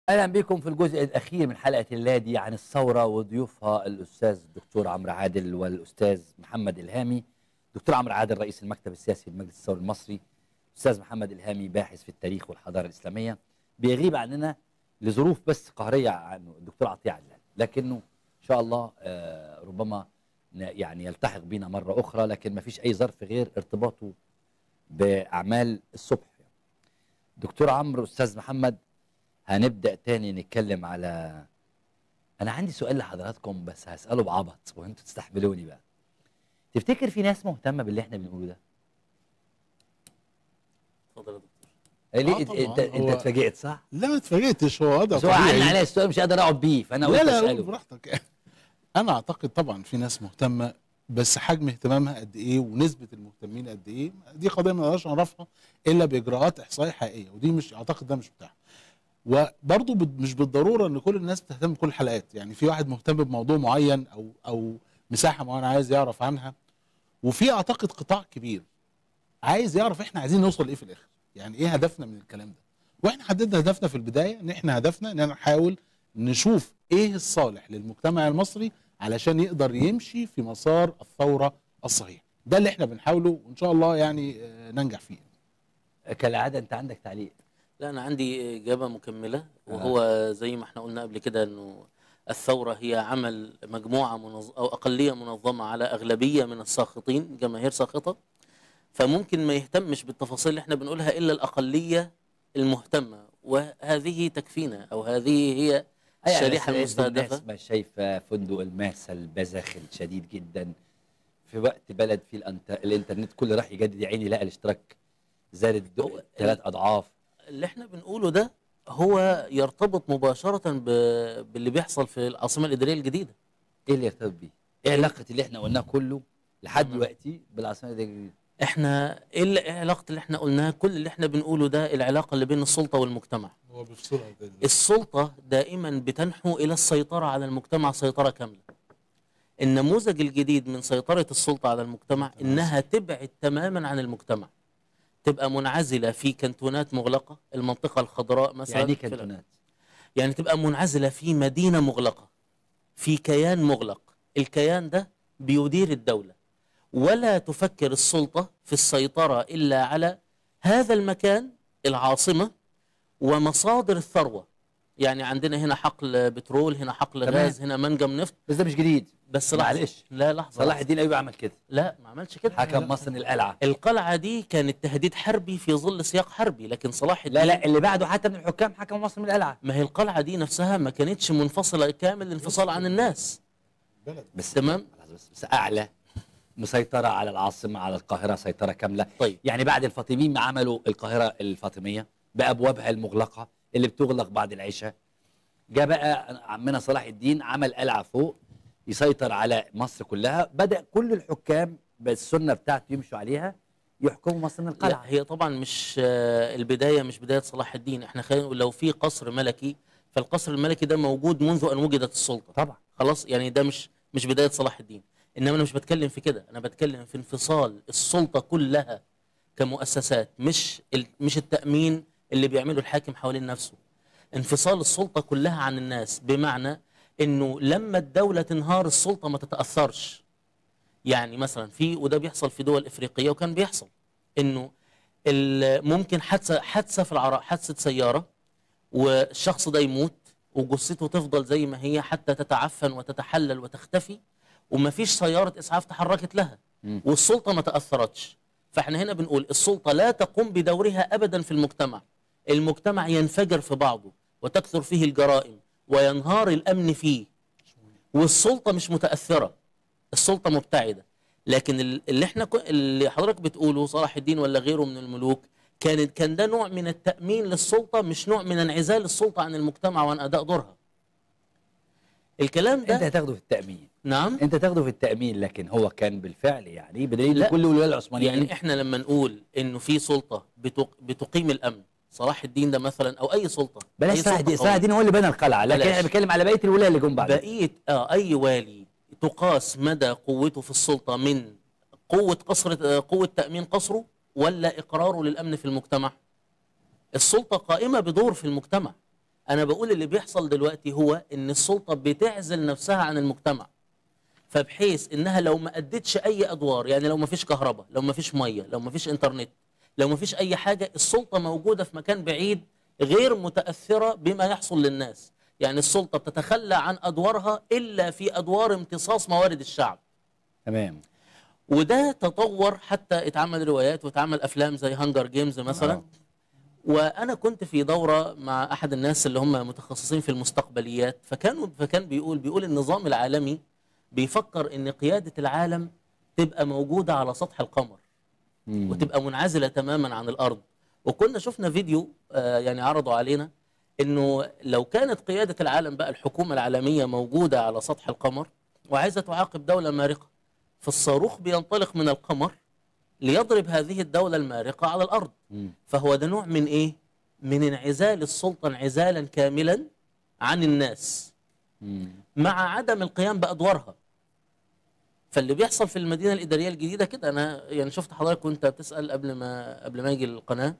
اهلا بكم في الجزء الاخير من حلقه الليله دي عن الثوره وضيوفها الاستاذ الدكتور عمرو عادل والاستاذ محمد الهامي دكتور عمرو عادل رئيس المكتب السياسي بمجلس الثوري المصري استاذ محمد الهامي باحث في التاريخ والحضاره الاسلاميه بيغيب عننا لظروف بس قهريه عنه الدكتور عطيه علان لكنه ان شاء الله آه، ربما ن- يعني يلتحق بنا مره اخرى لكن ما فيش اي ظرف غير ارتباطه باعمال الصبح دكتور عمرو استاذ محمد هنبدا تاني نتكلم على انا عندي سؤال لحضراتكم بس هساله بعبط وانتوا تستحملوني بقى تفتكر في ناس مهتمه باللي احنا بنقوله ده اتفضل يا دكتور إيه ليه آه انت طبعاً، انت, انت هو- اتفاجئت صح لا ما اتفاجئتش هو وضع بس هو عن طبيعي عليا السؤال مش قادر اقعد بيه فانا لا قلت لا قول اساله براحتك انا اعتقد طبعا في ناس مهتمه بس حجم اهتمامها قد ايه ونسبه المهتمين قد ايه دي قضيه ما نقدرش نعرفها الا باجراءات احصائيه حقيقيه ودي مش اعتقد ده مش متاح وبرضه بد- مش بالضروره ان كل الناس بتهتم بكل الحلقات يعني في واحد مهتم بموضوع معين او او مساحه معينه عايز يعرف عنها وفي اعتقد قطاع كبير عايز يعرف احنا عايزين نوصل لايه في الاخر يعني ايه هدفنا من الكلام ده واحنا حددنا هدفنا في البدايه ان احنا هدفنا ان انا نحاول نشوف ايه الصالح للمجتمع المصري علشان يقدر يمشي في مسار الثوره الصحيح ده اللي احنا بنحاوله وان شاء الله يعني آه، ننجح فيه كالعاده انت عندك تعليق لا انا عندي اجابه مكمله وهو زي ما احنا قلنا قبل كده انه الثوره هي عمل مجموعه منظ... او اقليه منظمه على اغلبيه من الساخطين جماهير ساخطه فممكن ما يهتمش بالتفاصيل اللي احنا بنقولها الا الاقليه المهتمه وهذه تكفينا او هذه هي الشريحه الناس المستهدفه ما شايفه فندق الماسه البذخ الشديد جدا في وقت بلد فيه الأنت... الانترنت كل راح يجدد يا عيني لقى الاشتراك زاد هو ثلاث اضعاف اللي احنا بنقوله ده هو يرتبط مباشره ب... باللي بيحصل في العاصمه الاداريه الجديده ايه اللي يرتبط بيه؟ ايه علاقه اللي احنا قلناه كله لحد تمام. دلوقتي بالعاصمه دي الجديده؟ احنا ايه اللي- إيه علاقه اللي احنا قلناها كل اللي احنا بنقوله ده العلاقه اللي بين السلطه والمجتمع هو بيفصلها السلطه دائما بتنحو الى السيطره على المجتمع سيطره كامله النموذج الجديد من سيطره السلطه على المجتمع انها تبعد تماما عن المجتمع تبقى منعزله في كنتونات مغلقه المنطقه الخضراء مثلا يعني ايه في الع- كانتونات؟ يعني تبقى منعزله في مدينه مغلقه في كيان مغلق الكيان ده بيدير الدوله ولا تفكر السلطه في السيطره الا على هذا المكان العاصمه ومصادر الثروه يعني عندنا هنا حقل بترول هنا حقل تمام. غاز هنا منجم نفط بس ده مش جديد بس لحظه معلش. لا لحظه صلاح لحظة. الدين ايوبي عمل كده لا ما عملش كده حكم مصر القلعه القلعه دي كانت تهديد حربي في ظل سياق حربي لكن صلاح الدين لا لا اللي بعده حتى من الحكام حكم مصر من القلعه ما هي القلعه دي نفسها ما كانتش منفصله كامل الانفصال عن الناس بلد بس تمام بس, بس اعلى مسيطره على العاصمه على القاهره سيطره كامله طيب يعني بعد الفاطميين ما عملوا القاهره الفاطميه بابوابها المغلقه اللي بتغلق بعد العشاء جاء بقى عمنا صلاح الدين عمل قلعه فوق يسيطر على مصر كلها بدا كل الحكام بالسنه بتاعته يمشوا عليها يحكموا مصر من لا القلعه هي طبعا مش آه، البدايه مش بدايه صلاح الدين احنا خلينا نقول لو في قصر ملكي فالقصر الملكي ده موجود منذ ان وجدت السلطه طبعا خلاص يعني ده مش مش بدايه صلاح الدين انما انا مش بتكلم في كده انا بتكلم في انفصال السلطه كلها كمؤسسات مش ال- مش التامين اللي بيعمله الحاكم حوالين نفسه انفصال السلطه كلها عن الناس بمعنى انه لما الدوله تنهار السلطه ما تتاثرش يعني مثلا في وده بيحصل في دول افريقيه وكان بيحصل انه ال- ممكن حادثه حادثه في العراء حادثه سياره والشخص ده يموت وجثته تفضل زي ما هي حتى تتعفن وتتحلل وتختفي وما فيش سياره اسعاف تحركت لها مم. والسلطه ما تاثرتش فاحنا هنا بنقول السلطه لا تقوم بدورها ابدا في المجتمع المجتمع ينفجر في بعضه وتكثر فيه الجرائم وينهار الامن فيه والسلطه مش متاثره السلطه مبتعده لكن ال- اللي احنا كو- اللي حضرتك بتقوله صلاح الدين ولا غيره من الملوك كان كان ده نوع من التامين للسلطه مش نوع من انعزال السلطه عن المجتمع وعن اداء دورها الكلام انت ده هتاخده في التامين نعم انت تاخده في التامين لكن هو كان بالفعل يعني بدليل لا. ان كل الولايات العثمانيين يعني احنا لما نقول انه في سلطه بتق- بتقيم الامن صلاح الدين ده مثلا او اي سلطه بلاش أي صلاح سلطة الدين قوية. صلاح الدين هو اللي بنى القلعه لكن بلاش. احنا بنتكلم على بقيه الولايه اللي جم بعد بقيه اه اي والي تقاس مدى قوته في السلطه من قوه قصر آه، قوه تامين قصره ولا اقراره للامن في المجتمع السلطه قائمه بدور في المجتمع انا بقول اللي بيحصل دلوقتي هو ان السلطه بتعزل نفسها عن المجتمع فبحيث انها لو ما ادتش اي ادوار يعني لو ما فيش كهرباء لو ما فيش ميه لو ما فيش انترنت لو ما فيش اي حاجه السلطه موجوده في مكان بعيد غير متاثره بما يحصل للناس يعني السلطه بتتخلى عن ادوارها الا في ادوار امتصاص موارد الشعب تمام وده تطور حتى اتعمل روايات واتعمل افلام زي هانجر جيمز مثلا آه. وانا كنت في دوره مع احد الناس اللي هم متخصصين في المستقبليات فكانوا فكان بيقول بيقول النظام العالمي بيفكر ان قياده العالم تبقى موجوده على سطح القمر مم. وتبقى منعزله تماما عن الارض وكنا شفنا فيديو آه، يعني عرضوا علينا انه لو كانت قياده العالم بقى الحكومه العالميه موجوده على سطح القمر وعايزه تعاقب دوله مارقه فالصاروخ بينطلق من القمر ليضرب هذه الدوله المارقه على الارض مم. فهو ده نوع من ايه من انعزال السلطه انعزالا كاملا عن الناس مم. مع عدم القيام بادوارها فاللي بيحصل في المدينه الاداريه الجديده كده انا يعني شفت حضرتك وانت بتسال قبل ما قبل ما اجي القناه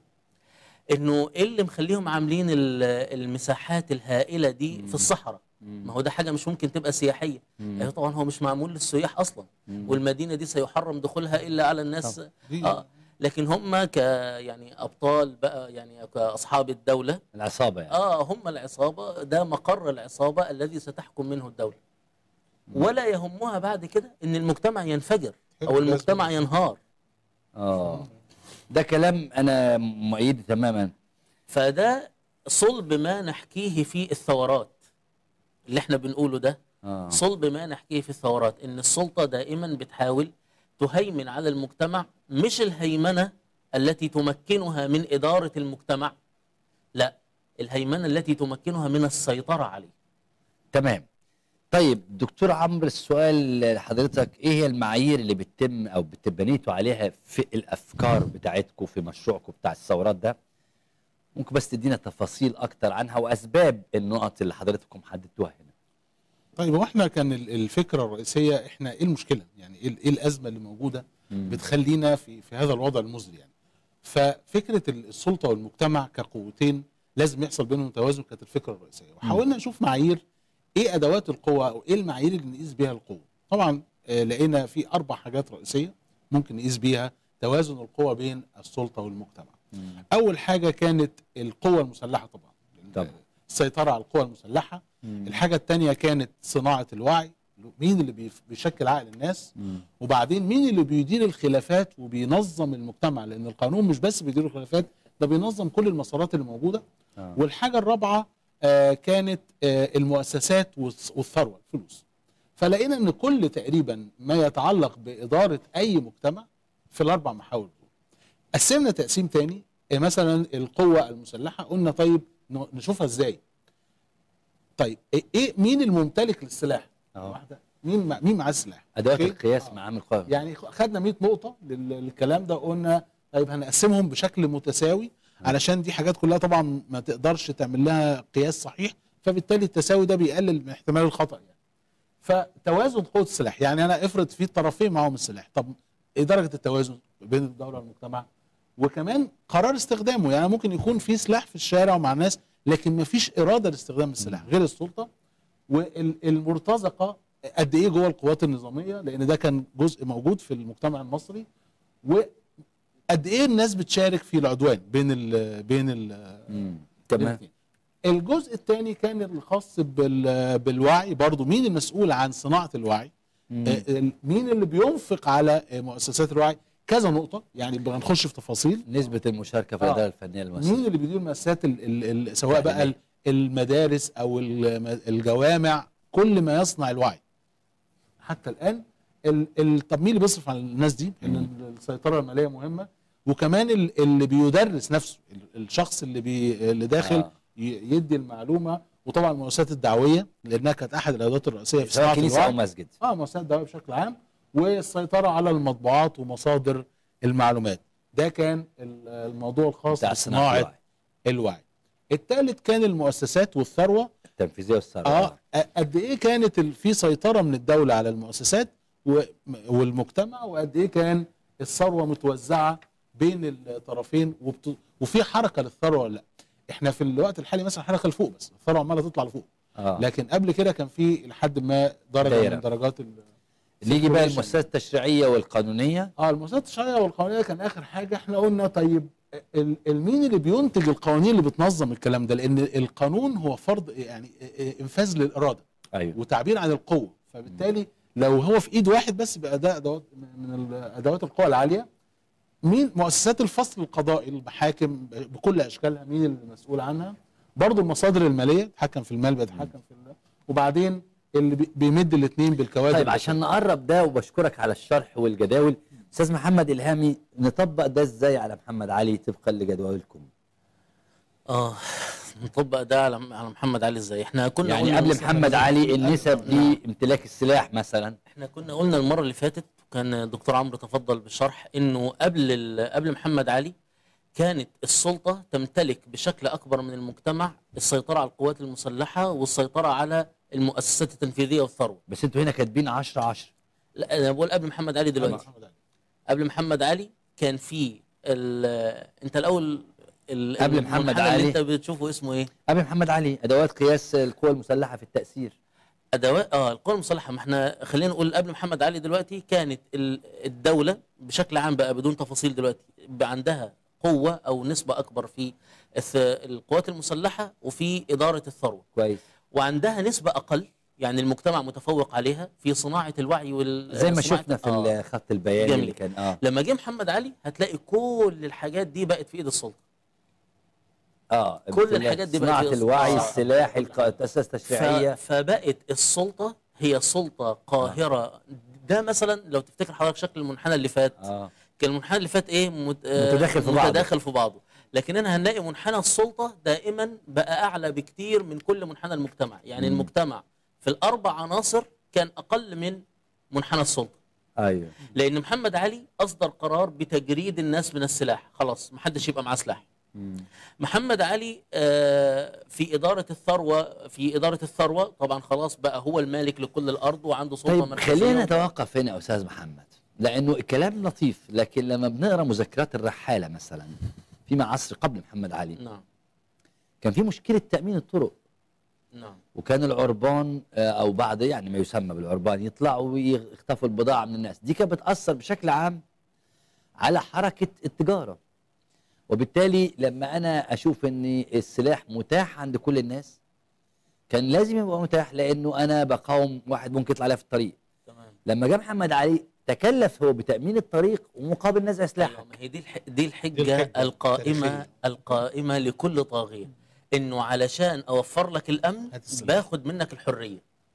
انه ايه اللي مخليهم عاملين ال- المساحات الهائله دي في الصحراء ما هو ده حاجه مش ممكن تبقى سياحيه مم. أيوة طبعا هو مش معمول للسياح اصلا والمدينه دي سيحرم دخولها الا على الناس دي اه لكن هم ك يعني ابطال بقى يعني كاصحاب الدوله العصابه يعني اه هم العصابه ده مقر العصابه الذي ستحكم منه الدوله ولا يهمها بعد كده ان المجتمع ينفجر او المجتمع ينهار اه ده كلام انا مؤيد تماما فده صلب ما نحكيه في الثورات اللي احنا بنقوله ده اه صلب ما نحكيه في الثورات ان السلطه دائما بتحاول تهيمن على المجتمع مش الهيمنه التي تمكنها من اداره المجتمع لا الهيمنه التي تمكنها من السيطره عليه تمام طيب دكتور عمرو السؤال لحضرتك ايه هي المعايير اللي بتتم او بتبنيتوا عليها في الافكار بتاعتكم في مشروعكم بتاع الثورات ده ممكن بس تدينا تفاصيل اكتر عنها واسباب النقط اللي حضرتكم حددتوها هنا طيب هو احنا كان ال- الفكره الرئيسيه احنا ايه المشكله؟ يعني ايه ايه الازمه اللي موجوده بتخلينا في في هذا الوضع المزري يعني. ففكره ال- السلطه والمجتمع كقوتين لازم يحصل بينهم توازن كانت الفكره الرئيسيه وحاولنا نشوف معايير ايه ادوات القوه او ايه المعايير اللي نقيس بيها القوه. طبعا آه، لقينا في اربع حاجات رئيسيه ممكن نقيس بيها توازن القوه بين السلطه والمجتمع. اول حاجه كانت القوه المسلحه طبعا. طبعا. السيطره على القوى المسلحه الحاجة التانية كانت صناعة الوعي مين اللي بيف- بيشكل عقل الناس وبعدين مين اللي بيدير الخلافات وبينظم المجتمع لأن القانون مش بس بيدير الخلافات ده بينظم كل المسارات اللي موجودة آه. والحاجة الرابعة آه كانت آه المؤسسات والث- والثروة الفلوس فلقينا ان كل تقريبا ما يتعلق بإدارة أي مجتمع في الأربع محاور دول قسمنا تقسيم تاني آه، مثلا القوة المسلحة قلنا طيب ن- نشوفها ازاي طيب إيه- ايه مين الممتلك للسلاح اه واحده مين مع مين معاه السلاح ادوات أوكي؟ القياس آه. مع عامل قوى يعني خدنا 100 نقطه لل- للكلام ده وقلنا طيب هنقسمهم بشكل متساوي علشان دي حاجات كلها طبعا ما تقدرش تعمل لها قياس صحيح فبالتالي التساوي ده بيقلل من احتمال الخطا يعني فتوازن قوه السلاح يعني انا افرض في طرفين معاهم السلاح طب ايه درجه التوازن بين الدوله والمجتمع وكمان قرار استخدامه يعني ممكن يكون في سلاح في الشارع ومع الناس لكن ما فيش اراده لاستخدام السلاح غير السلطه والمرتزقه قد ايه جوه القوات النظاميه لان ده كان جزء موجود في المجتمع المصري وقد ايه الناس بتشارك في العدوان بين ال بين ال مم. تمام الاثنين. الجزء الثاني كان الخاص بال بالوعي برضو مين المسؤول عن صناعه الوعي مم. آه، ال- مين اللي بينفق على آه، مؤسسات الوعي كذا نقطه يعني هنخش في تفاصيل نسبة المشاركة في آه. الإدارة الفنية المؤسسة مين اللي بيدير مؤسسات ال ال ال سواء بقى ال- المدارس او الم- الجوامع كل ما يصنع الوعي حتى الان ال ال طب مين اللي بيصرف على الناس دي؟ لان السيطره الماليه مهمه وكمان ال- اللي بيدرس نفسه ال- الشخص اللي بي اللي داخل آه. ي- يدي المعلومه وطبعا المؤسسات الدعويه لانها كانت احد الادوات الرئيسيه في سواء صناعه كنيسة أو الوعي مسجد اه مؤسسات دعويه بشكل عام والسيطره على المطبوعات ومصادر المعلومات ده كان ال- الموضوع الخاص بتاع صناعة بصناعه الوعي. الوعي الثالث كان المؤسسات والثروه التنفيذية والثروة اه قد ايه كانت ال- في سيطره من الدوله على المؤسسات و- والمجتمع وقد ايه كان الثروه متوزعه بين الطرفين وبت... وفي حركه للثروه ولا لا احنا في الوقت الحالي مثلا حركه لفوق بس الثروه عماله تطلع لفوق اه لكن قبل كده كان في لحد ما درجه دايرة. من درجات ال اللي يجي بقى circulation. المؤسسات التشريعيه والقانونيه اه المؤسسات الشرعيه والقانونيه كان اخر حاجه احنا قلنا طيب ال- ال- مين اللي بينتج القوانين اللي بتنظم الكلام ده لان القانون هو فرض يعني انفاذ للاراده ايوه وتعبير عن القوه فبالتالي لو هو في ايد واحد بس بقى ده ادوات من ال- ادوات القوى العاليه مين مؤسسات الفصل القضائي المحاكم بكل اشكالها مين المسؤول عنها برضه المصادر الماليه تتحكم في المال بيتحكم في ال- وبعدين اللي بي- بيمد الاثنين بالكوادر طيب عشان نقرب ده وبشكرك على الشرح والجداول استاذ محمد الهامي نطبق ده ازاي على محمد علي طبقا لجداولكم اه نطبق ده على على محمد علي ازاي احنا كنا يعني قلنا قبل مثلاً- محمد علي النسب دي امتلاك السلاح مثلا احنا كنا قلنا المره اللي فاتت كان الدكتور عمرو تفضل بالشرح انه قبل ال- قبل محمد علي كانت السلطه تمتلك بشكل اكبر من المجتمع السيطره على القوات المسلحه والسيطره على المؤسسات التنفيذيه والثروه بس انتوا هنا كاتبين 10 10 لا انا بقول قبل محمد علي دلوقتي محمد علي. قبل محمد علي كان في ال- انت الاول ال- قبل محمد المنحنى علي. اللي انت بتشوفه اسمه ايه قبل محمد علي ادوات قياس القوى المسلحه في التاثير ادوات اه القوى المسلحه ما احنا خلينا نقول قبل محمد علي دلوقتي كانت ال- الدوله بشكل عام بقى بدون تفاصيل دلوقتي بقى عندها قوه او نسبه اكبر في الث- القوات المسلحه وفي اداره الثروه كويس وعندها نسبه اقل يعني المجتمع متفوق عليها في صناعه الوعي وال زي ما صناعة- شفنا في آه. الخط البياني جميل. اللي كان اه لما جه محمد علي هتلاقي كل الحاجات دي بقت في ايد السلطه اه كل امتلاك الحاجات دي بقت صناعه في- الوعي آه. السلاح الق- التاسيس ف... التشريعيه فبقت السلطه هي سلطه قاهره ده مثلا لو تفتكر حضرتك شكل المنحنى اللي فات اه كان المنحنى اللي فات ايه مت... آه، متداخل في بعضه. متداخل في بعضه لكن هنا هنلاقي منحنى السلطه دائما بقى اعلى بكتير من كل منحنى المجتمع يعني مم. المجتمع في الاربع عناصر كان اقل من منحنى السلطه ايوه لان محمد علي اصدر قرار بتجريد الناس من السلاح خلاص محدش يبقى معاه سلاح مم. محمد علي آه، في إدارة الثروة في إدارة الثروة طبعا خلاص بقى هو المالك لكل الأرض وعنده سلطة طيب مركزية خلينا نتوقف هنا يا استاذ محمد لانه الكلام لطيف لكن لما بنقرا مذكرات الرحاله مثلا فيما عصر قبل محمد علي نعم كان في مشكله تامين الطرق نعم وكان العربان آه، او بعض يعني ما يسمى بالعربان يطلعوا ويخطفوا البضاعه من الناس دي كانت بتاثر بشكل عام على حركه التجاره وبالتالي لما انا اشوف ان السلاح متاح عند كل الناس كان لازم يبقى متاح لانه انا بقاوم واحد ممكن يطلع عليا في الطريق تمام لما جه محمد علي تكلف هو بتامين الطريق ومقابل نزع أيوة، سلاحك ما هي دي الح... دي الحجة, دي الحجة القائمة التاريخية. القائمة لكل طاغية إنه علشان أوفر لك الأمن هات السلاح. باخد منك الحرية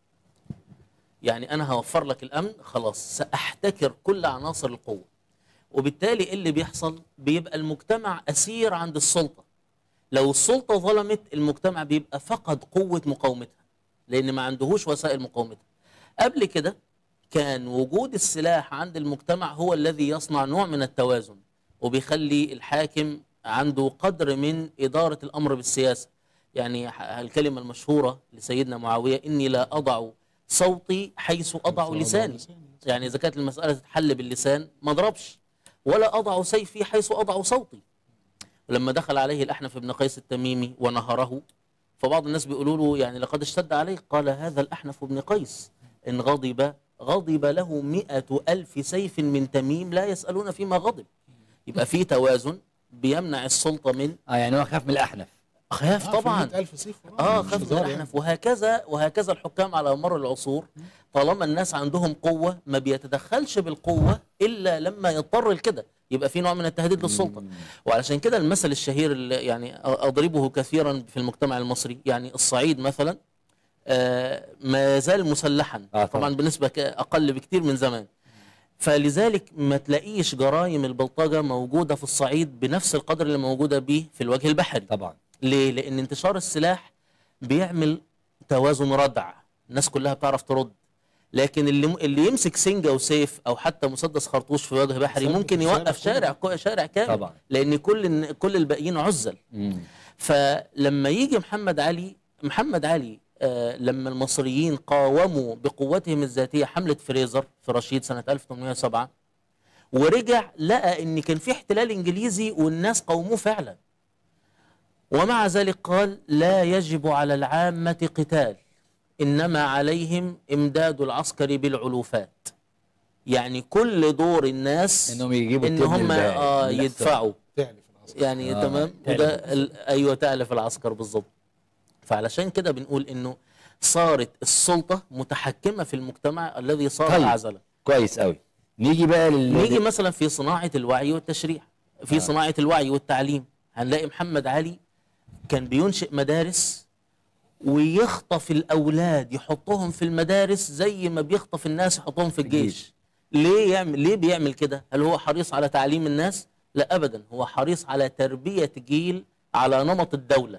يعني أنا هوفر لك الأمن خلاص سأحتكر كل عناصر القوة وبالتالي إيه اللي بيحصل بيبقى المجتمع أسير عند السلطة لو السلطة ظلمت المجتمع بيبقى فقد قوة مقاومتها لأن ما عندهوش وسائل مقاومتها قبل كده كان وجود السلاح عند المجتمع هو الذي يصنع نوع من التوازن وبيخلي الحاكم عنده قدر من إدارة الأمر بالسياسة يعني ح- الكلمة المشهورة لسيدنا معاوية إني لا أضع صوتي حيث أضع لساني يعني إذا كانت المسألة تتحل باللسان ما اضربش ولا أضع سيفي حيث أضع صوتي ولما دخل عليه الأحنف بن قيس التميمي ونهره فبعض الناس بيقولوا له يعني لقد اشتد عليه قال هذا الأحنف بن قيس إن غضب غضب له مئة ألف سيف من تميم لا يسألون فيما غضب يبقى في توازن بيمنع السلطة من اه يعني هو خاف من الاحنف خاف طبعا ألف سيف اه مش خاف من هزار يعني. الاحنف وهكذا وهكذا الحكام على مر العصور طالما الناس عندهم قوه ما بيتدخلش بالقوه الا لما يضطر لكده يبقى في نوع من التهديد للسلطه وعلشان كده المثل الشهير اللي يعني اضربه كثيرا في المجتمع المصري يعني الصعيد مثلا آه ما زال مسلحا آه، طبعاً. طبعا بنسبه ك- اقل بكتير من زمان فلذلك ما تلاقيش جرائم البلطجه موجوده في الصعيد بنفس القدر اللي موجوده به في الوجه البحري طبعا ليه؟ لأن انتشار السلاح بيعمل توازن ردع، الناس كلها بتعرف ترد. لكن اللي اللي يمسك سنجة وسيف أو حتى مسدس خرطوش في وجه بحري يثبت ممكن الشارع يوقف كله. شارع كو- شارع كامل طبعا. لأن كل الن- كل الباقيين عزل. مم. فلما يجي محمد علي محمد علي آه لما المصريين قاوموا بقوتهم الذاتية حملة فريزر في رشيد سنة 1807 ورجع لقى ان كان في احتلال انجليزي والناس قاوموه فعلا ومع ذلك قال لا يجب على العامة قتال إنما عليهم إمداد العسكر بالعلوفات يعني كل دور الناس انهم يجيبوا إن التبن هم الباقي. آه لا، يدفعوا تعلي في العسكر يعني آه، تمام تعلف وده العسكر. ال- ايوه تعلف العسكر بالظبط فعلشان كده بنقول انه صارت السلطه متحكمه في المجتمع الذي صار طيب. اعزله كويس قوي نيجي بقى لل نيجي مثلا في صناعه الوعي والتشريع في آه. صناعه الوعي والتعليم هنلاقي محمد علي كان بينشئ مدارس ويخطف الاولاد يحطهم في المدارس زي ما بيخطف الناس يحطهم في الجيش ليه يعمل ليه بيعمل كده هل هو حريص على تعليم الناس لا ابدا هو حريص على تربيه جيل على نمط الدوله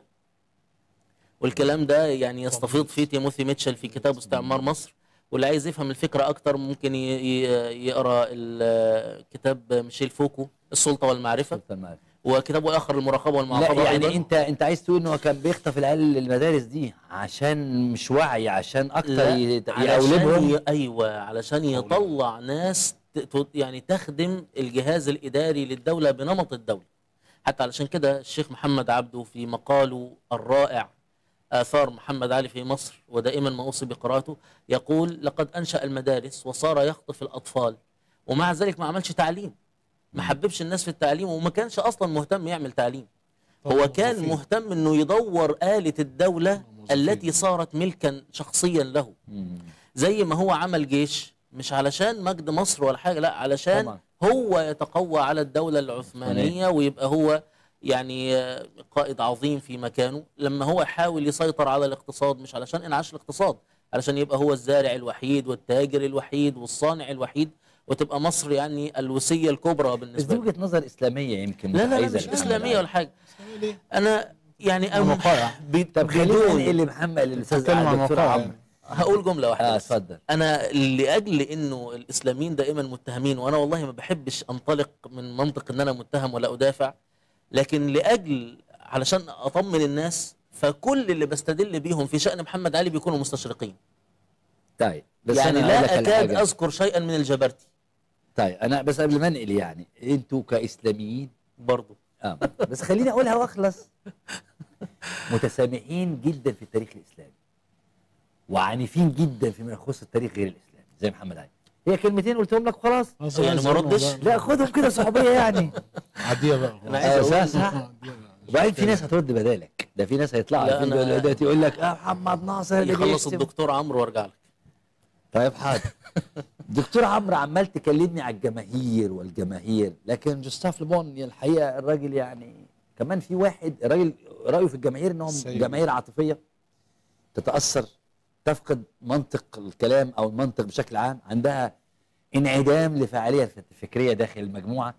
والكلام ده يعني يستفيض فيه تيموثي ميتشل في كتاب استعمار مصر واللي عايز يفهم الفكره اكتر ممكن ي- ي- يقرا ال- كتاب ميشيل فوكو السلطه والمعرفه سلطة المعرفة. وكتابه الاخر المراقبه لا والمعاقبه يعني أيضاً. انت انت عايز تقول ان هو كان بيخطف العيال المدارس دي عشان مش وعي عشان اكتر لا، يت- علشان يقولبهم ي... ايوه علشان يطلع ناس ت... ت- يعني تخدم الجهاز الاداري للدوله بنمط الدوله حتى علشان كده الشيخ محمد عبده في مقاله الرائع آثار محمد علي في مصر ودائما ما أوصي بقراءته يقول لقد أنشأ المدارس وصار يخطف الأطفال ومع ذلك ما عملش تعليم ما حببش الناس في التعليم وما كانش أصلا مهتم يعمل تعليم هو كان موظفين. مهتم انه يدور آلة الدولة موظفين. التي صارت ملكا شخصيا له مم. زي ما هو عمل جيش مش علشان مجد مصر ولا حاجة لا علشان طبعا. هو يتقوى على الدولة العثمانية ويبقى هو يعني آه، قائد عظيم في مكانه لما هو يحاول يسيطر على الاقتصاد مش علشان انعاش الاقتصاد علشان يبقى هو الزارع الوحيد والتاجر الوحيد والصانع الوحيد وتبقى مصر يعني الوسية الكبرى بس بالنسبة دي له وجهه نظر اسلاميه يمكن لا لا, لا متحيزة مش لمحمد إسلامية علي. ولا حاجة ليه؟ أنا يعني عن أم وقائع. ب- طب خلينا بدون- ننقل لمحمد الاستاذ بتتكلم عن الدكتور وقائع عمرو يعني. هقول جملة واحدة اه بس. اتفضل انا لاجل انه الاسلاميين دائما متهمين وانا والله ما بحبش انطلق من منطق ان انا متهم ولا ادافع لكن لاجل علشان اطمن الناس فكل اللي بستدل بيهم في شان محمد علي بيكونوا مستشرقين طيب بس يعني أنا أقول لك لا على اكاد حاجة. اذكر شيئا من الجبرتي طيب انا بس قبل ما انقل يعني انتوا كاسلاميين برضه اه بس خليني اقولها واخلص متسامحين جدا في التاريخ الاسلامي وعنيفين جدا فيما يخص التاريخ غير الاسلامي زي محمد علي هي كلمتين قلتهم لك خلاص خلاص يعني بقى ما زي ردش؟ الموضوع. لا خدهم كده صحوبيه يعني عاديه بقى أنا خلاص. عايز آه، أقول- صح صح عادية بقى. وبعدين في ناس هترد بدالك ده في ناس هيطلعوا لا، على أنا- الفيديو دلوقتي يقول لك اه محمد ناصر اللي يخلص بيشتم. الدكتور عمرو وارجع لك طيب حاضر دكتور عمرو عمال تكلمني على الجماهير والجماهير لكن جوستاف لبون الحقيقه الراجل يعني كمان في واحد الراجل رايه في الجماهير انهم سيد. جماهير عاطفيه تتاثر تفقد منطق الكلام او المنطق بشكل عام عندها انعدام لفعاليه فكريه داخل المجموعه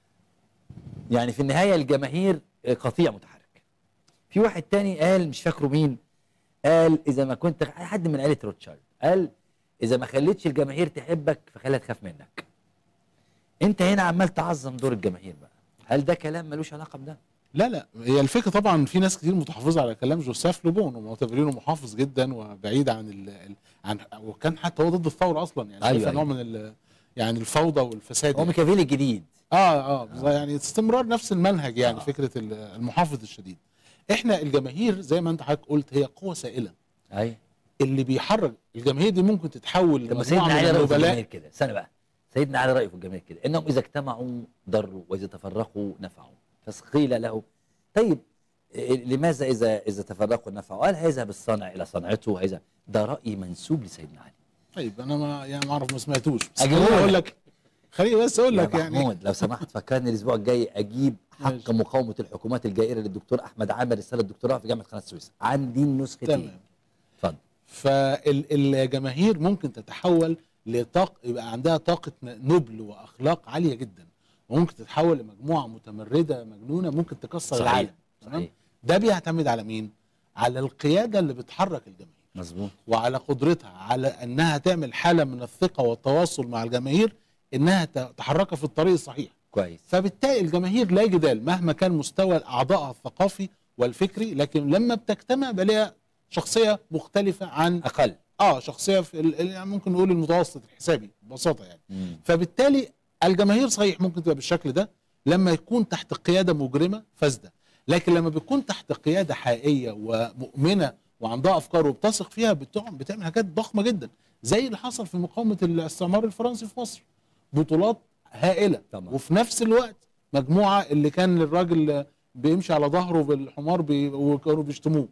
يعني في النهايه الجماهير قطيع متحرك في واحد تاني قال مش فاكره مين قال اذا ما كنت حد من عيله روتشارد قال اذا ما خليتش الجماهير تحبك فخليها تخاف منك انت هنا عمال تعظم دور الجماهير بقى هل ده كلام ملوش علاقه بده لا لا هي الفكره طبعا في ناس كتير متحفظه على كلام جوزيف لوبون ومعتبرينه محافظ جدا وبعيد عن ال ال عن وكان حتى هو ضد الثوره اصلا يعني أيوة، شايفها نوع أيوة. من ال يعني الفوضى والفساد هو يعني. ميكافيلي الجديد اه اه بالظبط، يعني استمرار نفس المنهج يعني آه. فكره ال- المحافظ الشديد احنا الجماهير زي ما انت حضرتك قلت هي قوه سائله اي اللي بيحرك الجماهير دي ممكن تتحول طب ما لمجموعه سيدنا من علي رايه في النبلاء الجماهير كده استنى بقى سيدنا علي رايه في الجماهير كده انهم اذا اجتمعوا ضروا واذا تفرقوا نفعوا فقيل له طيب إيه، لماذا اذا اذا تفرقوا نفعوا قال هيذهب الصانع الى صنعته وهيذهب ده راي منسوب لسيدنا علي طيب انا ما يعني ما اعرف ما سمعتوش بس أجيبه خليني اقول لك. لك خليني بس اقول يا لك يعني محمود لو سمحت فكرني الاسبوع الجاي اجيب حق ماشي. مقاومه الحكومات الجائره للدكتور احمد عامر رساله دكتوراه في جامعه قناه السويس عندي النسختين تمام اتفضل فالجماهير ممكن تتحول لطاق يبقى عندها طاقة نبل وأخلاق عالية جدا وممكن تتحول لمجموعة متمردة مجنونة ممكن تكسر صحيح. العالم تمام صحيح ده بيعتمد على مين؟ على القيادة اللي بتحرك الجماهير مظبوط وعلى قدرتها على أنها تعمل حالة من الثقة والتواصل مع الجماهير إنها ت- تحركها في الطريق الصحيح كويس فبالتالي الجماهير لا جدال مهما كان مستوى أعضائها الثقافي والفكري لكن لما بتجتمع بقى ليها شخصية مختلفة عن اقل اه شخصيه في ال- ال- يعني ممكن نقول المتوسط الحسابي ببساطه يعني مم. فبالتالي الجماهير صحيح ممكن تبقى بالشكل ده لما يكون تحت قياده مجرمه فاسده لكن لما بتكون تحت قياده حقيقيه ومؤمنه وعندها افكار وبتثق فيها بتعمل بتعمل حاجات ضخمه جدا زي اللي حصل في مقاومه الاستعمار الفرنسي في مصر بطولات هائله طبعا. وفي نفس الوقت مجموعه اللي كان الراجل بيمشي على ظهره بالحمار بي وكانوا بيشتموه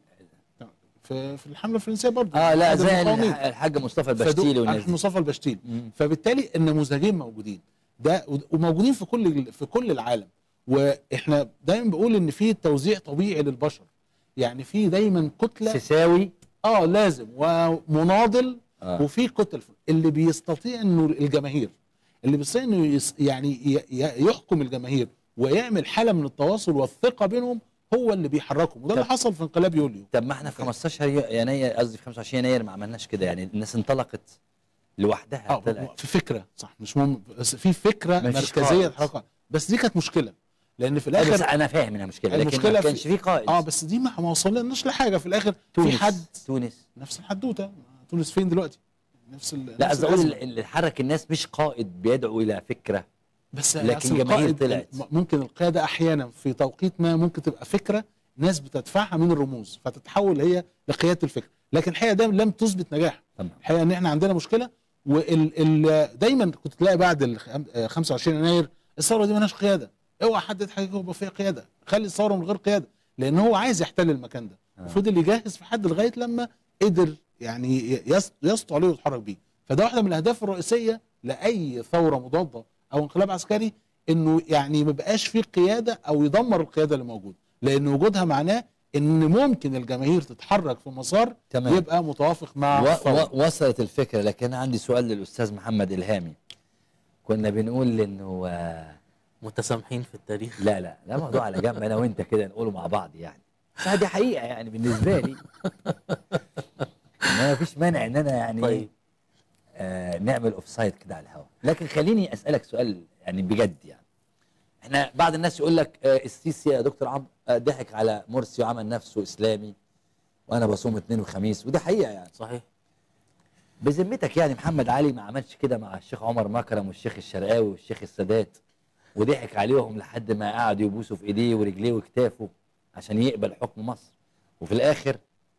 في في الحمله الفرنسيه برضه اه لا أحد زي المقاومين. الح- الحاج مصطفى فدول- البشتيلي والناس أحمد دي. مصطفى البشتيلي مم. فبالتالي النموذجين موجودين ده وموجودين في كل في كل العالم واحنا دايما بقول ان في توزيع طبيعي للبشر يعني في دايما كتله سيساوي اه لازم ومناضل آه. وفي كتل اللي بيستطيع انه الجماهير اللي بيستطيع انه يس يعني ي- ي- يحكم الجماهير ويعمل حاله من التواصل والثقه بينهم هو اللي بيحركهم وده اللي طب- حصل في انقلاب يوليو طب ما احنا في 15 يناير قصدي في 25 يناير ما عملناش كده يعني الناس انطلقت لوحدها اه طلعت في فكره صح مش مهم بس في فكره مفيش مركزيه قائد. تحركها بس دي كانت مشكله لان في آه، بس الاخر انا فاهم انها مشكله لكن المشكلة ما في- كانش في قائد اه بس دي ما ما وصلناش لحاجه في الاخر في تونس حد تونس نفس الحدوته تونس فين دلوقتي نفس ال... لا نفس قصدي اقول الأزمة. اللي حرك الناس مش قائد بيدعو الى فكره بس لكن أصل جماهير القائد- طلعت. م- ممكن القياده احيانا في توقيت ما ممكن تبقى فكره ناس بتدفعها من الرموز فتتحول هي لقياده الفكره لكن الحقيقه ده لم تثبت نجاح تمام الحقيقه ان احنا عندنا مشكله وال ال دايما كنت تلاقي بعد ال خم- آه 25 يناير الثوره دي مالهاش قياده اوعى حد يضحك يبقى فيها قياده خلي الثوره من غير قياده لان هو عايز يحتل المكان ده آه. وفضل يجهز في حد لغايه لما قدر يعني ي- يس- يسطو عليه ويتحرك بيه فده واحده من الاهداف الرئيسيه لاي ثوره مضاده او انقلاب عسكري انه يعني ما بقاش فيه قياده او يدمر القياده اللي موجوده لان وجودها معناه ان ممكن الجماهير تتحرك في مسار تمام. يبقى متوافق مع و... الثورة. و... وصلت الفكره لكن انا عندي سؤال للاستاذ محمد الهامي كنا بنقول انه آه، متسامحين في التاريخ لا لا لا موضوع على جنب انا وانت كده نقوله مع بعض يعني بس دي حقيقه يعني بالنسبه لي ما فيش مانع ان انا يعني طيب آه نعمل اوف سايد كده على الهواء لكن خليني اسالك سؤال يعني بجد يعني احنا بعض الناس يقول لك آه السيسي يا دكتور عمرو آه ضحك على مرسي وعمل نفسه اسلامي وانا بصوم اثنين وخميس وده حقيقه يعني صحيح بذمتك يعني محمد علي ما عملش كده مع الشيخ عمر مكرم والشيخ الشرقاوي والشيخ السادات وضحك عليهم لحد ما قعدوا يبوسوا في ايديه ورجليه وكتافه عشان يقبل حكم مصر وفي الاخر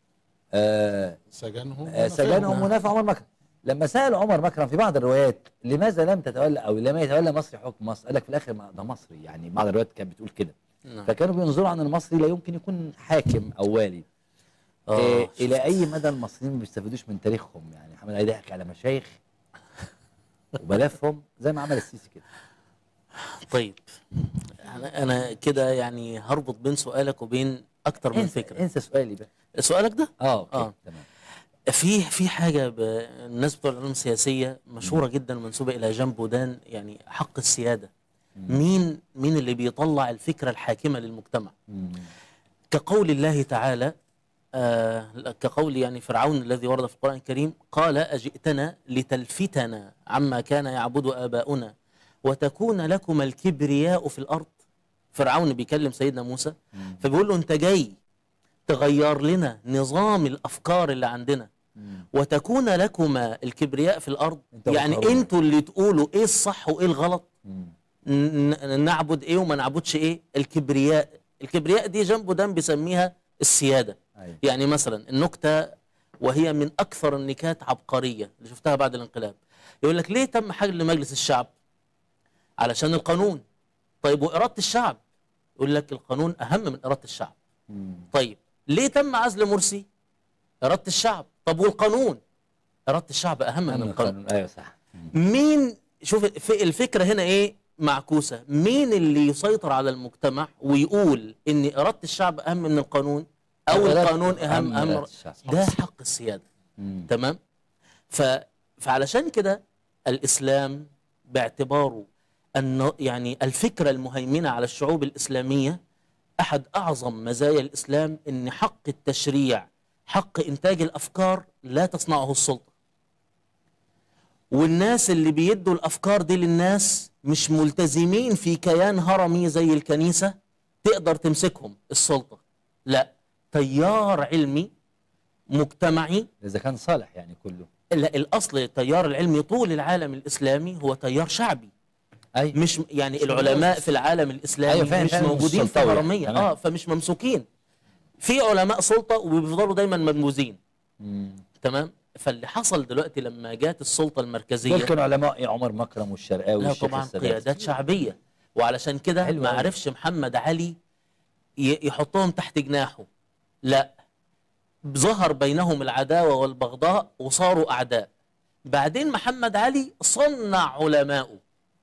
آه سجنهم آه سجنهم ونافع عمر مكرم لما سال عمر مكرم في بعض الروايات لماذا لم تتولى او لما يتولى مصري حكم مصر قال لك في الاخر ما ده مصري يعني بعض الروايات كانت بتقول كده نعم. فكانوا بينظروا عن المصري لا يمكن يكون حاكم او والي آه إيه الى شفت. اي مدى المصريين ما بيستفيدوش من تاريخهم يعني محمد علي ضحك على مشايخ وبلفهم زي ما عمل السيسي كده طيب انا انا كده يعني هربط بين سؤالك وبين اكتر من انسى, فكره انسى سؤالي بقى سؤالك ده اه اوكي آه. تمام في في حاجه ب... الناس بتوع العلوم السياسيه مشهوره جدا ومنسوبه الى جان بودان يعني حق السياده مين مين اللي بيطلع الفكره الحاكمه للمجتمع مم. كقول الله تعالى آه كقول يعني فرعون الذي ورد في القرآن الكريم قال أجئتنا لتلفتنا عما كان يعبد آباؤنا وتكون لكم الكبرياء في الأرض فرعون بيكلم سيدنا موسى مم. فبيقول له أنت جاي تغير لنا نظام الأفكار اللي عندنا مم. وتكون لكما الكبرياء في الأرض أنت يعني وقارون. أنتوا اللي تقولوا إيه الصح وإيه الغلط مم. ن- نعبد ايه وما نعبدش ايه الكبرياء الكبرياء دي جنبه دم بيسميها السياده أيوة. يعني مثلا النكته وهي من اكثر النكات عبقريه اللي شفتها بعد الانقلاب يقول لك ليه تم حل مجلس الشعب علشان القانون طيب واراده الشعب يقول لك القانون اهم من اراده الشعب مم. طيب ليه تم عزل مرسي اراده الشعب طب والقانون اراده الشعب اهم من أمن القانون القانون ايوه صح مم. مين شوف الف- الفكره هنا ايه معكوسه مين اللي يسيطر على المجتمع ويقول ان اراده الشعب اهم من القانون او إرادة- القانون اهم أهم إرادة اهم الشعب. ده حق السياده مم. تمام ف فعلشان كده الاسلام باعتباره ان يعني الفكره المهيمنه على الشعوب الاسلاميه احد اعظم مزايا الاسلام ان حق التشريع حق انتاج الافكار لا تصنعه السلطه والناس اللي بيدوا الافكار دي للناس مش ملتزمين في كيان هرمي زي الكنيسه تقدر تمسكهم السلطه لا تيار علمي مجتمعي اذا كان صالح يعني كله لا الاصل التيار العلمي طول العالم الاسلامي هو تيار شعبي ايوه مش يعني مش العلماء في العالم الاسلامي أيوة فاهم- مش فاهم، مش موجودين في سلطوي يعني. حرميه تمام. اه فمش ممسوكين في علماء سلطه وبيفضلوا دايما منبوذين مم. تمام فاللي حصل دلوقتي لما جات السلطه المركزيه دول كانوا علماء عمر مكرم والشرقاوي لا والشيخ طبعا السادات. قيادات شعبيه وعلشان كده حلو ما أوي. عرفش محمد علي ي- يحطهم تحت جناحه لا ظهر بينهم العداوه والبغضاء وصاروا اعداء بعدين محمد علي صنع علماءه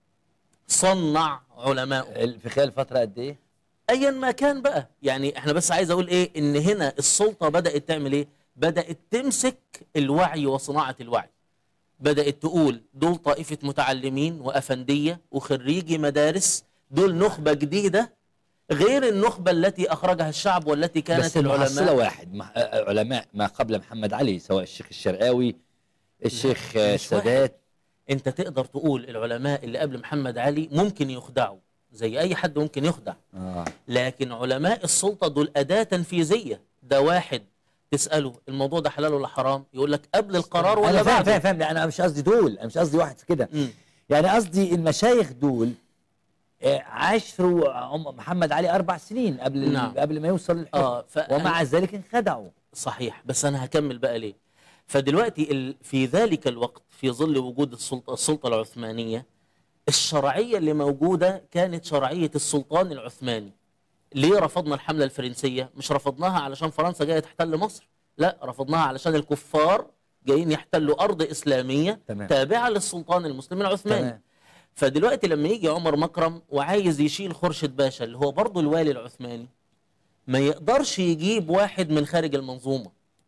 صنع علماءه ال- في خلال فتره قد ايه؟ ايا ما كان بقى يعني احنا بس عايز اقول ايه ان هنا السلطه بدات تعمل ايه بدات تمسك الوعي وصناعه الوعي بدات تقول دول طائفه متعلمين وافنديه وخريجي مدارس دول نخبه جديده غير النخبه التي اخرجها الشعب والتي كانت بس المحصله العلماء واحد مح- آه، علماء ما قبل محمد علي سواء الشيخ الشرقاوي الشيخ آه، مش واحد. السادات انت تقدر تقول العلماء اللي قبل محمد علي ممكن يخدعوا زي اي حد ممكن يخدع اه لكن علماء السلطة دول أداة تنفيذية ده واحد تسأله الموضوع ده حلال ولا حرام يقول لك قبل القرار ولا انا فاهم بعد فاهم فاهم لا، انا مش قصدي دول انا مش قصدي واحد في كده يعني قصدي المشايخ دول آه، عاشروا عم- محمد علي اربع سنين قبل نعم. قبل ما يوصل للحكم اه فأنا- ومع ذلك انخدعوا صحيح بس أنا هكمل بقى ليه فدلوقتي ال... في ذلك الوقت في ظل وجود السلطة, السلطة العثمانية الشرعية اللي موجودة كانت شرعية السلطان العثماني ليه رفضنا الحملة الفرنسية مش رفضناها علشان فرنسا جاية تحتل مصر لا رفضناها علشان الكفار جايين يحتلوا أرض إسلامية تمام. تابعة للسلطان المسلم العثماني تمام. فدلوقتي لما يجي عمر مكرم وعايز يشيل خرشد باشا اللي هو برضه الوالي العثماني ما يقدرش يجيب واحد من خارج المنظومة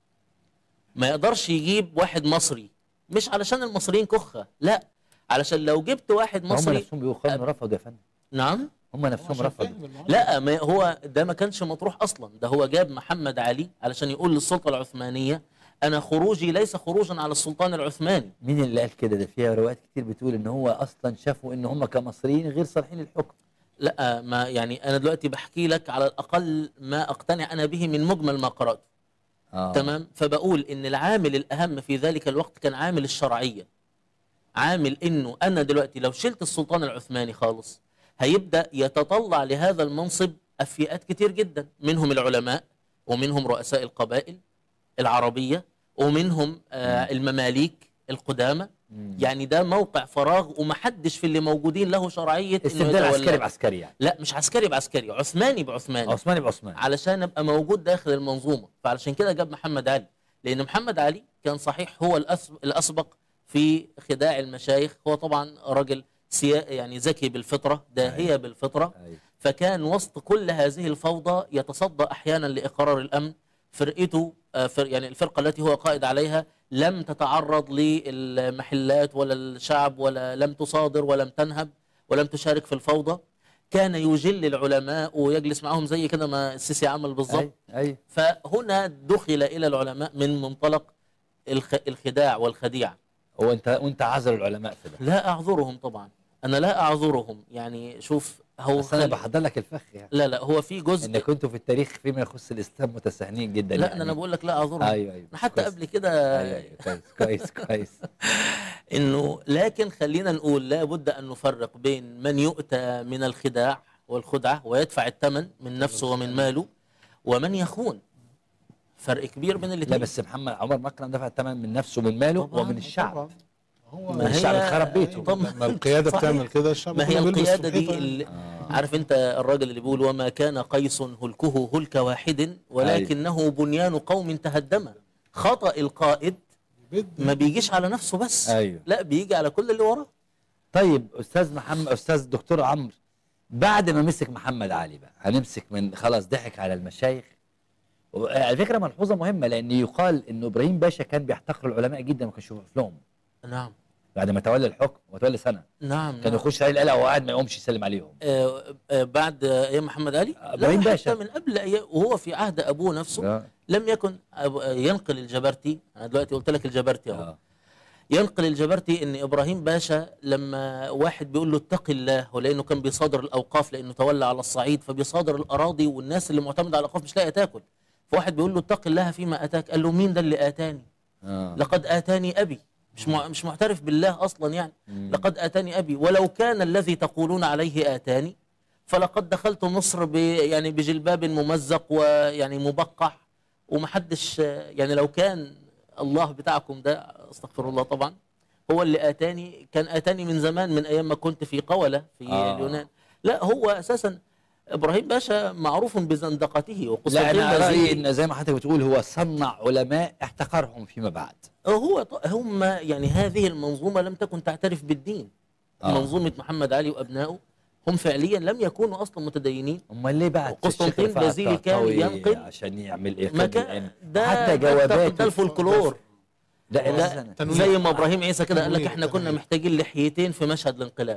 ما يقدرش يجيب واحد مصري مش علشان المصريين كخة لا علشان لو جبت واحد هم مصري نفسهم بيقولوا رفضوا يا فندم نعم هم نفسهم عشان رفضوا فاهم المعاملة. لا ما هو ده ما كانش مطروح اصلا ده هو جاب محمد علي علشان يقول للسلطة العثمانية انا خروجي ليس خروجا على السلطان العثماني مين اللي قال كده ده فيها روايات كتير بتقول ان هو اصلا شافوا ان هم كمصريين غير صالحين للحكم لا ما يعني انا دلوقتي بحكي لك على الاقل ما اقتنع انا به من مجمل ما قراته آه. تمام فبقول ان العامل الاهم في ذلك الوقت كان عامل الشرعيه عامل انه انا دلوقتي لو شلت السلطان العثماني خالص هيبدا يتطلع لهذا المنصب افئات كتير جدا منهم العلماء ومنهم رؤساء القبائل العربيه ومنهم آه المماليك القدامى مم. يعني ده موقع فراغ ومحدش في اللي موجودين له شرعيه إنه استبدال يتولاه. عسكري بعسكري يعني لا مش عسكري بعسكري عثماني بعثماني عثماني بعثماني علشان ابقى موجود داخل المنظومه فعلشان كده جاب محمد علي لان محمد علي كان صحيح هو الأس- الاسبق في خداع المشايخ هو طبعا راجل سيا يعني ذكي بالفطره داهيه بالفطره أيوة. فكان وسط كل هذه الفوضى يتصدى احيانا لاقرار الامن فرقته آه، فر يعني الفرقه التي هو قائد عليها لم تتعرض للمحلات ولا الشعب ولا لم تصادر ولم تنهب ولم تشارك في الفوضى كان يجل العلماء ويجلس معهم زي كده ما السيسي عمل بالظبط اي اي فهنا دخل الى العلماء من منطلق الخ... الخداع والخديعه هو انت وانت عذر العلماء في ده لا اعذرهم طبعا انا لا اعذرهم يعني شوف هو بس انا خل... بحضر لك الفخ يعني لا لا هو في جزء ان كنتوا في التاريخ فيما يخص الاسلام متساهلين جدا لا يعني. انا بقول لك لا اعذرهم ايوه ايوه أنا حتى كويس. قبل كده ايوه ايوه كويس كويس كويس انه لكن خلينا نقول لابد ان نفرق بين من يؤتى من الخداع والخدعه ويدفع الثمن من نفسه ومن ماله ومن يخون فرق كبير بين لا الاثنين بس محمد عمر مكرم دفع الثمن من نفسه ومن ماله طبعاً، ومن الشعب طبعاً. هو ما الشعب هي- خرب بيته. طب لما القياده صحيح. بتعمل كده الشعب ما هي كله بيلبس في القياده دي الحيطة. اللي آه. عارف انت الراجل اللي بيقول وما كان قيس هلكه هلك واحد ولكنه بنيان قوم تهدم خطأ القائد بد- ما بيجيش على نفسه بس ايوه لا بيجي على كل اللي وراه طيب استاذ محمد استاذ دكتور عمرو بعد ما مسك محمد علي بقى هنمسك من خلاص ضحك على المشايخ و- على فكره ملحوظه مهمه لان يقال انه ابراهيم باشا كان بيحتقر العلماء جدا وما كانش يوقف لهم نعم بعد ما تولى الحكم وتولى سنه نعم كان نعم. يخش عليه القلعه وهو قاعد ما يقومش يسلم عليهم آه، آه، بعد آه، ايام محمد علي آه، إبراهيم لا، باشا. حتى من قبل أيام وهو في عهد ابوه نفسه آه. لم يكن أب- آه، ينقل الجبرتي انا دلوقتي قلت لك الجبرتي اهو آه. ينقل الجبرتي ان ابراهيم باشا لما واحد بيقول له اتق الله ولانه كان بيصادر الاوقاف لانه تولى على الصعيد فبيصادر الاراضي والناس اللي معتمده على الاوقاف مش لاقيه تاكل فواحد بيقول له اتق الله فيما اتاك قال له مين ده اللي اتاني آه. لقد اتاني ابي مش مع مش معترف بالله اصلا يعني مم. لقد اتاني ابي ولو كان الذي تقولون عليه اتاني فلقد دخلت مصر ب يعني بجلباب ممزق ويعني مبقع ومحدش يعني لو كان الله بتاعكم ده استغفر الله طبعا هو اللي اتاني كان اتاني من زمان من ايام ما كنت في قوله في آه. آه. اليونان لا هو اساسا ابراهيم باشا معروف بزندقته لا وقسطنطين انا رايي الذي- ان زي ما حضرتك بتقول هو صنع علماء احتقرهم فيما بعد هو ط- هم يعني هذه المنظومه لم تكن تعترف بالدين آه. منظومه محمد علي وابنائه هم فعليا لم يكونوا اصلا متدينين امال ليه بعت قسطنطين الشيخ رفاعة البازيلي كان الطهطاوي ينقل عشان يعمل ايه ما خد كان العلم؟ ده حتى ده جوابات ده الفولكلور لا لا لا تنوير. زي ما ابراهيم عيسى كده قال لك تنوير، احنا كنا تنوير. محتاجين لحيتين في مشهد الانقلاب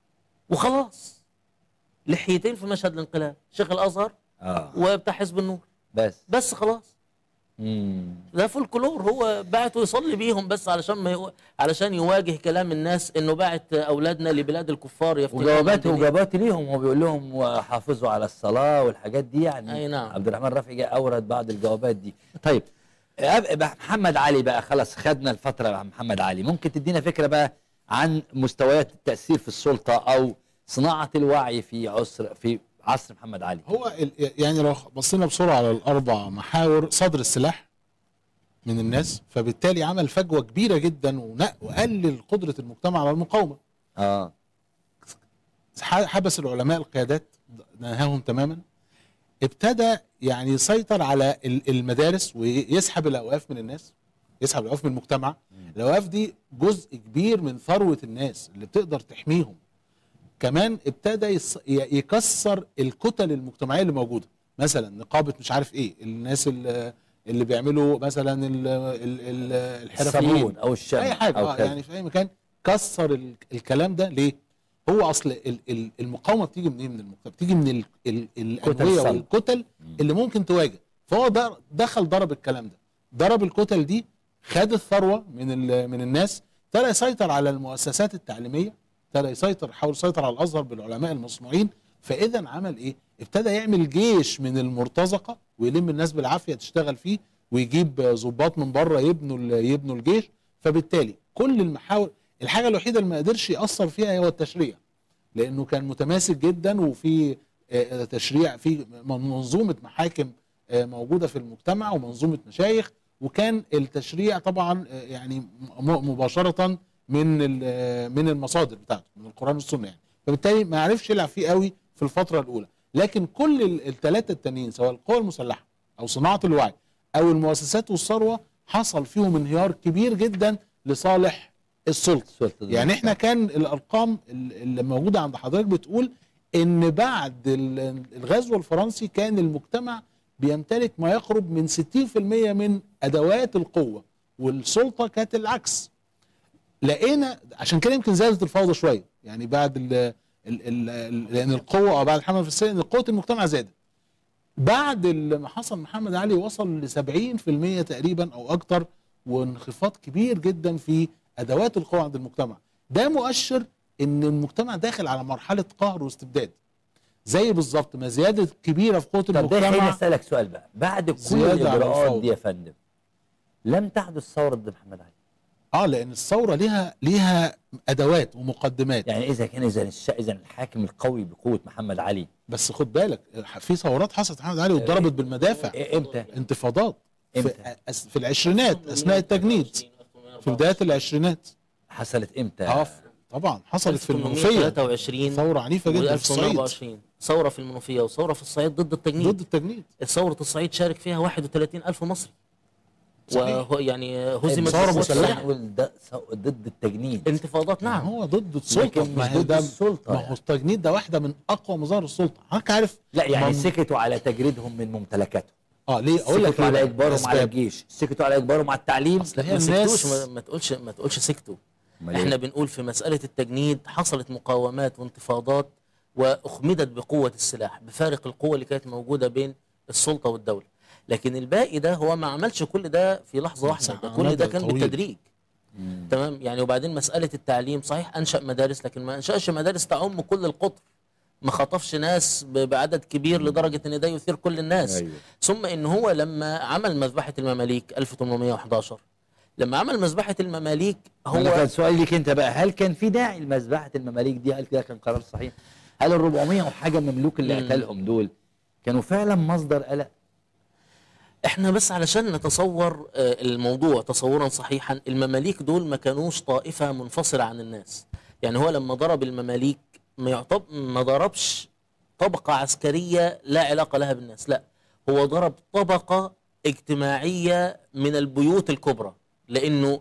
وخلاص لحيتين في مشهد الانقلاب شيخ الازهر اه وبتاع حزب النور بس بس خلاص مم. ده فولكلور هو بعته يصلي بيهم بس علشان ما يو... علشان يواجه كلام الناس انه بعت اولادنا لبلاد الكفار يفتنون عن وجواباته دينهم. وجوابات ليهم هو بيقول لهم وحافظوا على الصلاه والحاجات دي يعني أي نعم. عبد الرحمن رفعي جاء اورد بعض الجوابات دي طيب أب- بقى محمد علي بقى خلاص خدنا الفتره مع محمد علي ممكن تدينا فكره بقى عن مستويات التاثير في السلطه او صناعه الوعي في عصر في عصر محمد علي هو ال- يعني لو بصينا بسرعه على الاربع محاور صدر السلاح من الناس فبالتالي عمل فجوه كبيره جدا ونق- وقلل قدره المجتمع على المقاومه اه ح- حبس العلماء القيادات نهاهم تماما ابتدى يعني يسيطر على ال- المدارس ويسحب الاوقاف من الناس يسحب الاوقاف من المجتمع الاوقاف دي جزء كبير من ثروه الناس اللي بتقدر تحميهم كمان ابتدى يص- ي- يكسر الكتل المجتمعيه اللي موجوده مثلا نقابه مش عارف ايه الناس اللي, اللي بيعملوا مثلا ال- ال- ال- الحرفيين الصابون او الشمع اي حاجه او آه كذا. يعني في اي مكان كسر ال- الكلام ده ليه هو اصل ال- ال- المقاومه بتيجي منين من المجتمع بتيجي من ال- ال- الادويه الصلب. والكتل اللي ممكن تواجه فهو در- دخل ضرب الكلام ده ضرب الكتل دي خد الثروه من ال- من الناس ابتدى يسيطر على المؤسسات التعليميه ابتدى يسيطر حاول يسيطر على الازهر بالعلماء المصنوعين فاذا عمل ايه ابتدى يعمل جيش من المرتزقه ويلم الناس بالعافيه تشتغل فيه ويجيب ضباط من بره يبنوا ال- يبنوا الجيش فبالتالي كل المحاور الحاجه الوحيده اللي ما قدرش ياثر فيها هو التشريع لانه كان متماسك جدا وفي آه، تشريع في منظومه محاكم آه، موجوده في المجتمع ومنظومه مشايخ وكان التشريع طبعا آه، يعني م- مباشره من ال- آه، من المصادر بتاعته من القران والسنه يعني فبالتالي ما عرفش يلعب فيه قوي في الفتره الاولى لكن كل الثلاثه التانيين سواء القوى المسلحه او صناعه الوعي او المؤسسات والثروه حصل فيهم انهيار كبير جدا لصالح السلطه السلطة دي. يعني احنا كان الارقام اللي موجوده عند حضرتك بتقول ان بعد ال- الغزو الفرنسي كان المجتمع بيمتلك ما يقرب من 60% من ادوات القوه والسلطه كانت العكس لقينا عشان كده يمكن زادت الفوضى شويه يعني بعد ال ال ال ال لان القوه او بعد الحمله الفرنسيه ان قوه المجتمع زادت بعد ال- ما حصل محمد علي وصل ل 70% تقريبا او اكتر وانخفاض كبير جدا في ادوات القوى عند المجتمع ده مؤشر ان المجتمع داخل على مرحله قهر واستبداد زي بالظبط ما زياده كبيره في قوه طب ده خليني المجتمع اسالك سؤال بقى بعد كل زيادة على الاجراءات الفوضى. دي يا فندم لم تحدث ثوره ضد محمد علي اه لان الثوره ليها ليها ادوات ومقدمات يعني اذا كان اذا الش... اذا الحاكم القوي بقوه محمد علي بس خد بالك في ثورات حصلت محمد علي واتضربت بالمدافع إيه امتى انتفاضات في, إمتى؟ أس- في العشرينات اثناء التجنيد في بدايات العشرينات حصلت امتى اه ف- طبعا حصلت في المنوفيه 1823 ثوره عنيفه جدا في الصعيد 1924 ثوره في المنوفيه وثوره في الصعيد ضد التجنيد ضد التجنيد ثوره الصعيد شارك فيها 31 الف مصري صحيح. وهو يعني هزمت ثورة القوات مسلحة. السلاح. نقول ده ثو- ضد التجنيد انتفاضات نعم نعم هو ضد السلطه لكن مش ما هي ضد ده السلطة ما يعني. هو التجنيد ده واحده من اقوى مظاهر السلطه حضرتك عارف لا يعني من- سكتوا على تجريدهم من ممتلكاتهم اه ليه اقول لك سكتوا على ليه؟ اجبارهم على أسباب. الجيش سكتوا على اجبارهم على التعليم أصل هي ما الناس سكتوش ما, ما تقولش ما تقولش سكتوا أمال إيه؟ احنا بنقول في مساله التجنيد حصلت مقاومات وانتفاضات واخمدت بقوه السلاح بفارق القوه اللي كانت موجوده بين السلطه والدوله لكن الباقي ده هو ما عملش كل ده في لحظه واحده صح، ده كل ده مدى كان طويل. بالتدريج مم. تمام يعني وبعدين مساله التعليم صحيح انشا مدارس لكن ما انشاش مدارس تعم كل القطر ما خطفش ناس ب- بعدد كبير لدرجه ان ده يثير كل الناس أيوة. ثم ان هو لما عمل مذبحه المماليك 1811 لما عمل مذبحه المماليك هو كان هو سؤال ليك انت بقى هل كان في داعي لمذبحه المماليك دي هل ده كان قرار صحيح هل ال 400 وحاجه مملوك اللي مم. قتلهم دول كانوا فعلا مصدر قلق احنا بس علشان نتصور آه، الموضوع تصورا صحيحا المماليك دول ما كانوش طائفة منفصلة عن الناس يعني هو لما ضرب المماليك ما يعتبر ما ضربش طبقة عسكرية لا علاقة لها بالناس لا هو ضرب طبقة اجتماعية من البيوت الكبرى لأنه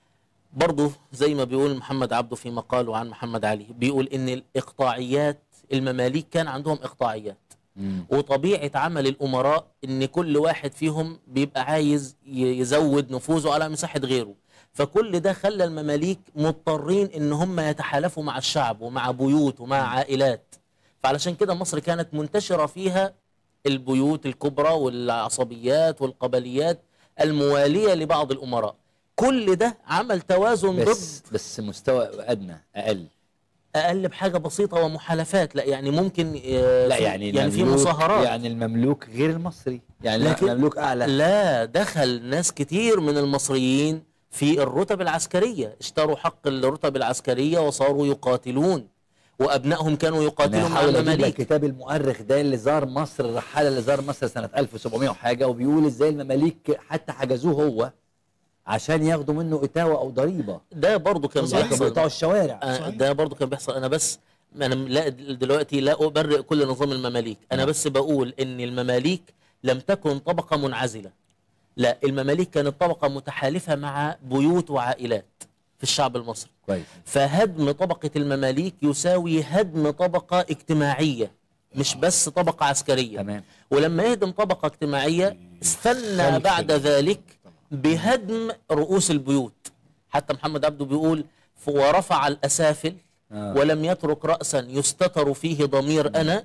برضه زي ما بيقول محمد عبده في مقاله عن محمد علي بيقول ان الاقطاعيات المماليك كان عندهم اقطاعيات وطبيعة عمل الأمراء إن كل واحد فيهم بيبقى عايز ي- يزود نفوذه على مساحة غيره فكل ده خلى المماليك مضطرين إن هم يتحالفوا مع الشعب ومع بيوت ومع عائلات فعلشان كده مصر كانت منتشرة فيها البيوت الكبرى والعصبيات والقبليات الموالية لبعض الأمراء كل ده عمل توازن ضد بس بس مستوى ادنى اقل أقل بحاجة بسيطة ومحالفات لا يعني ممكن آه، لا في- يعني يعني في المملوك- مصاهرات يعني المملوك غير المصري يعني لكن- المملوك اعلى لا دخل ناس كتير من المصريين في الرتب العسكرية اشتروا حق الرتب العسكرية وصاروا يقاتلون وأبنائهم كانوا انا يقاتلون مع هحاول اجيب لك المماليك كتاب المؤرخ ده اللي زار مصر الرحاله اللي زار مصر سنه 1700 وحاجه وبيقول ازاي المماليك حتى حجزوه هو عشان ياخدوا منه اتاوه او ضريبه ده برضو كان صحيح. كانوا بيقطعوا بيحصل الشوارع آه، صحيح. ده برضو كان بيحصل أنا بس أنا لا دلوقتي لا أبرئ كل نظام المماليك أنا نعم. بس بقول إن المماليك لم تكن طبقة منعزلة لا المماليك كانت طبقة متحالفة مع بيوت وعائلات في الشعب المصري كويس فهدم طبقة المماليك يساوي هدم طبقة اجتماعية مش بس طبقة عسكرية تمام ولما يهدم طبقة اجتماعية استنى خلف بعد ال- ذلك بهدم رؤوس البيوت حتى محمد عبده بيقول ف- ورفع الأسافل آه. ولم يترك رأسا يستتر فيه ضمير أنا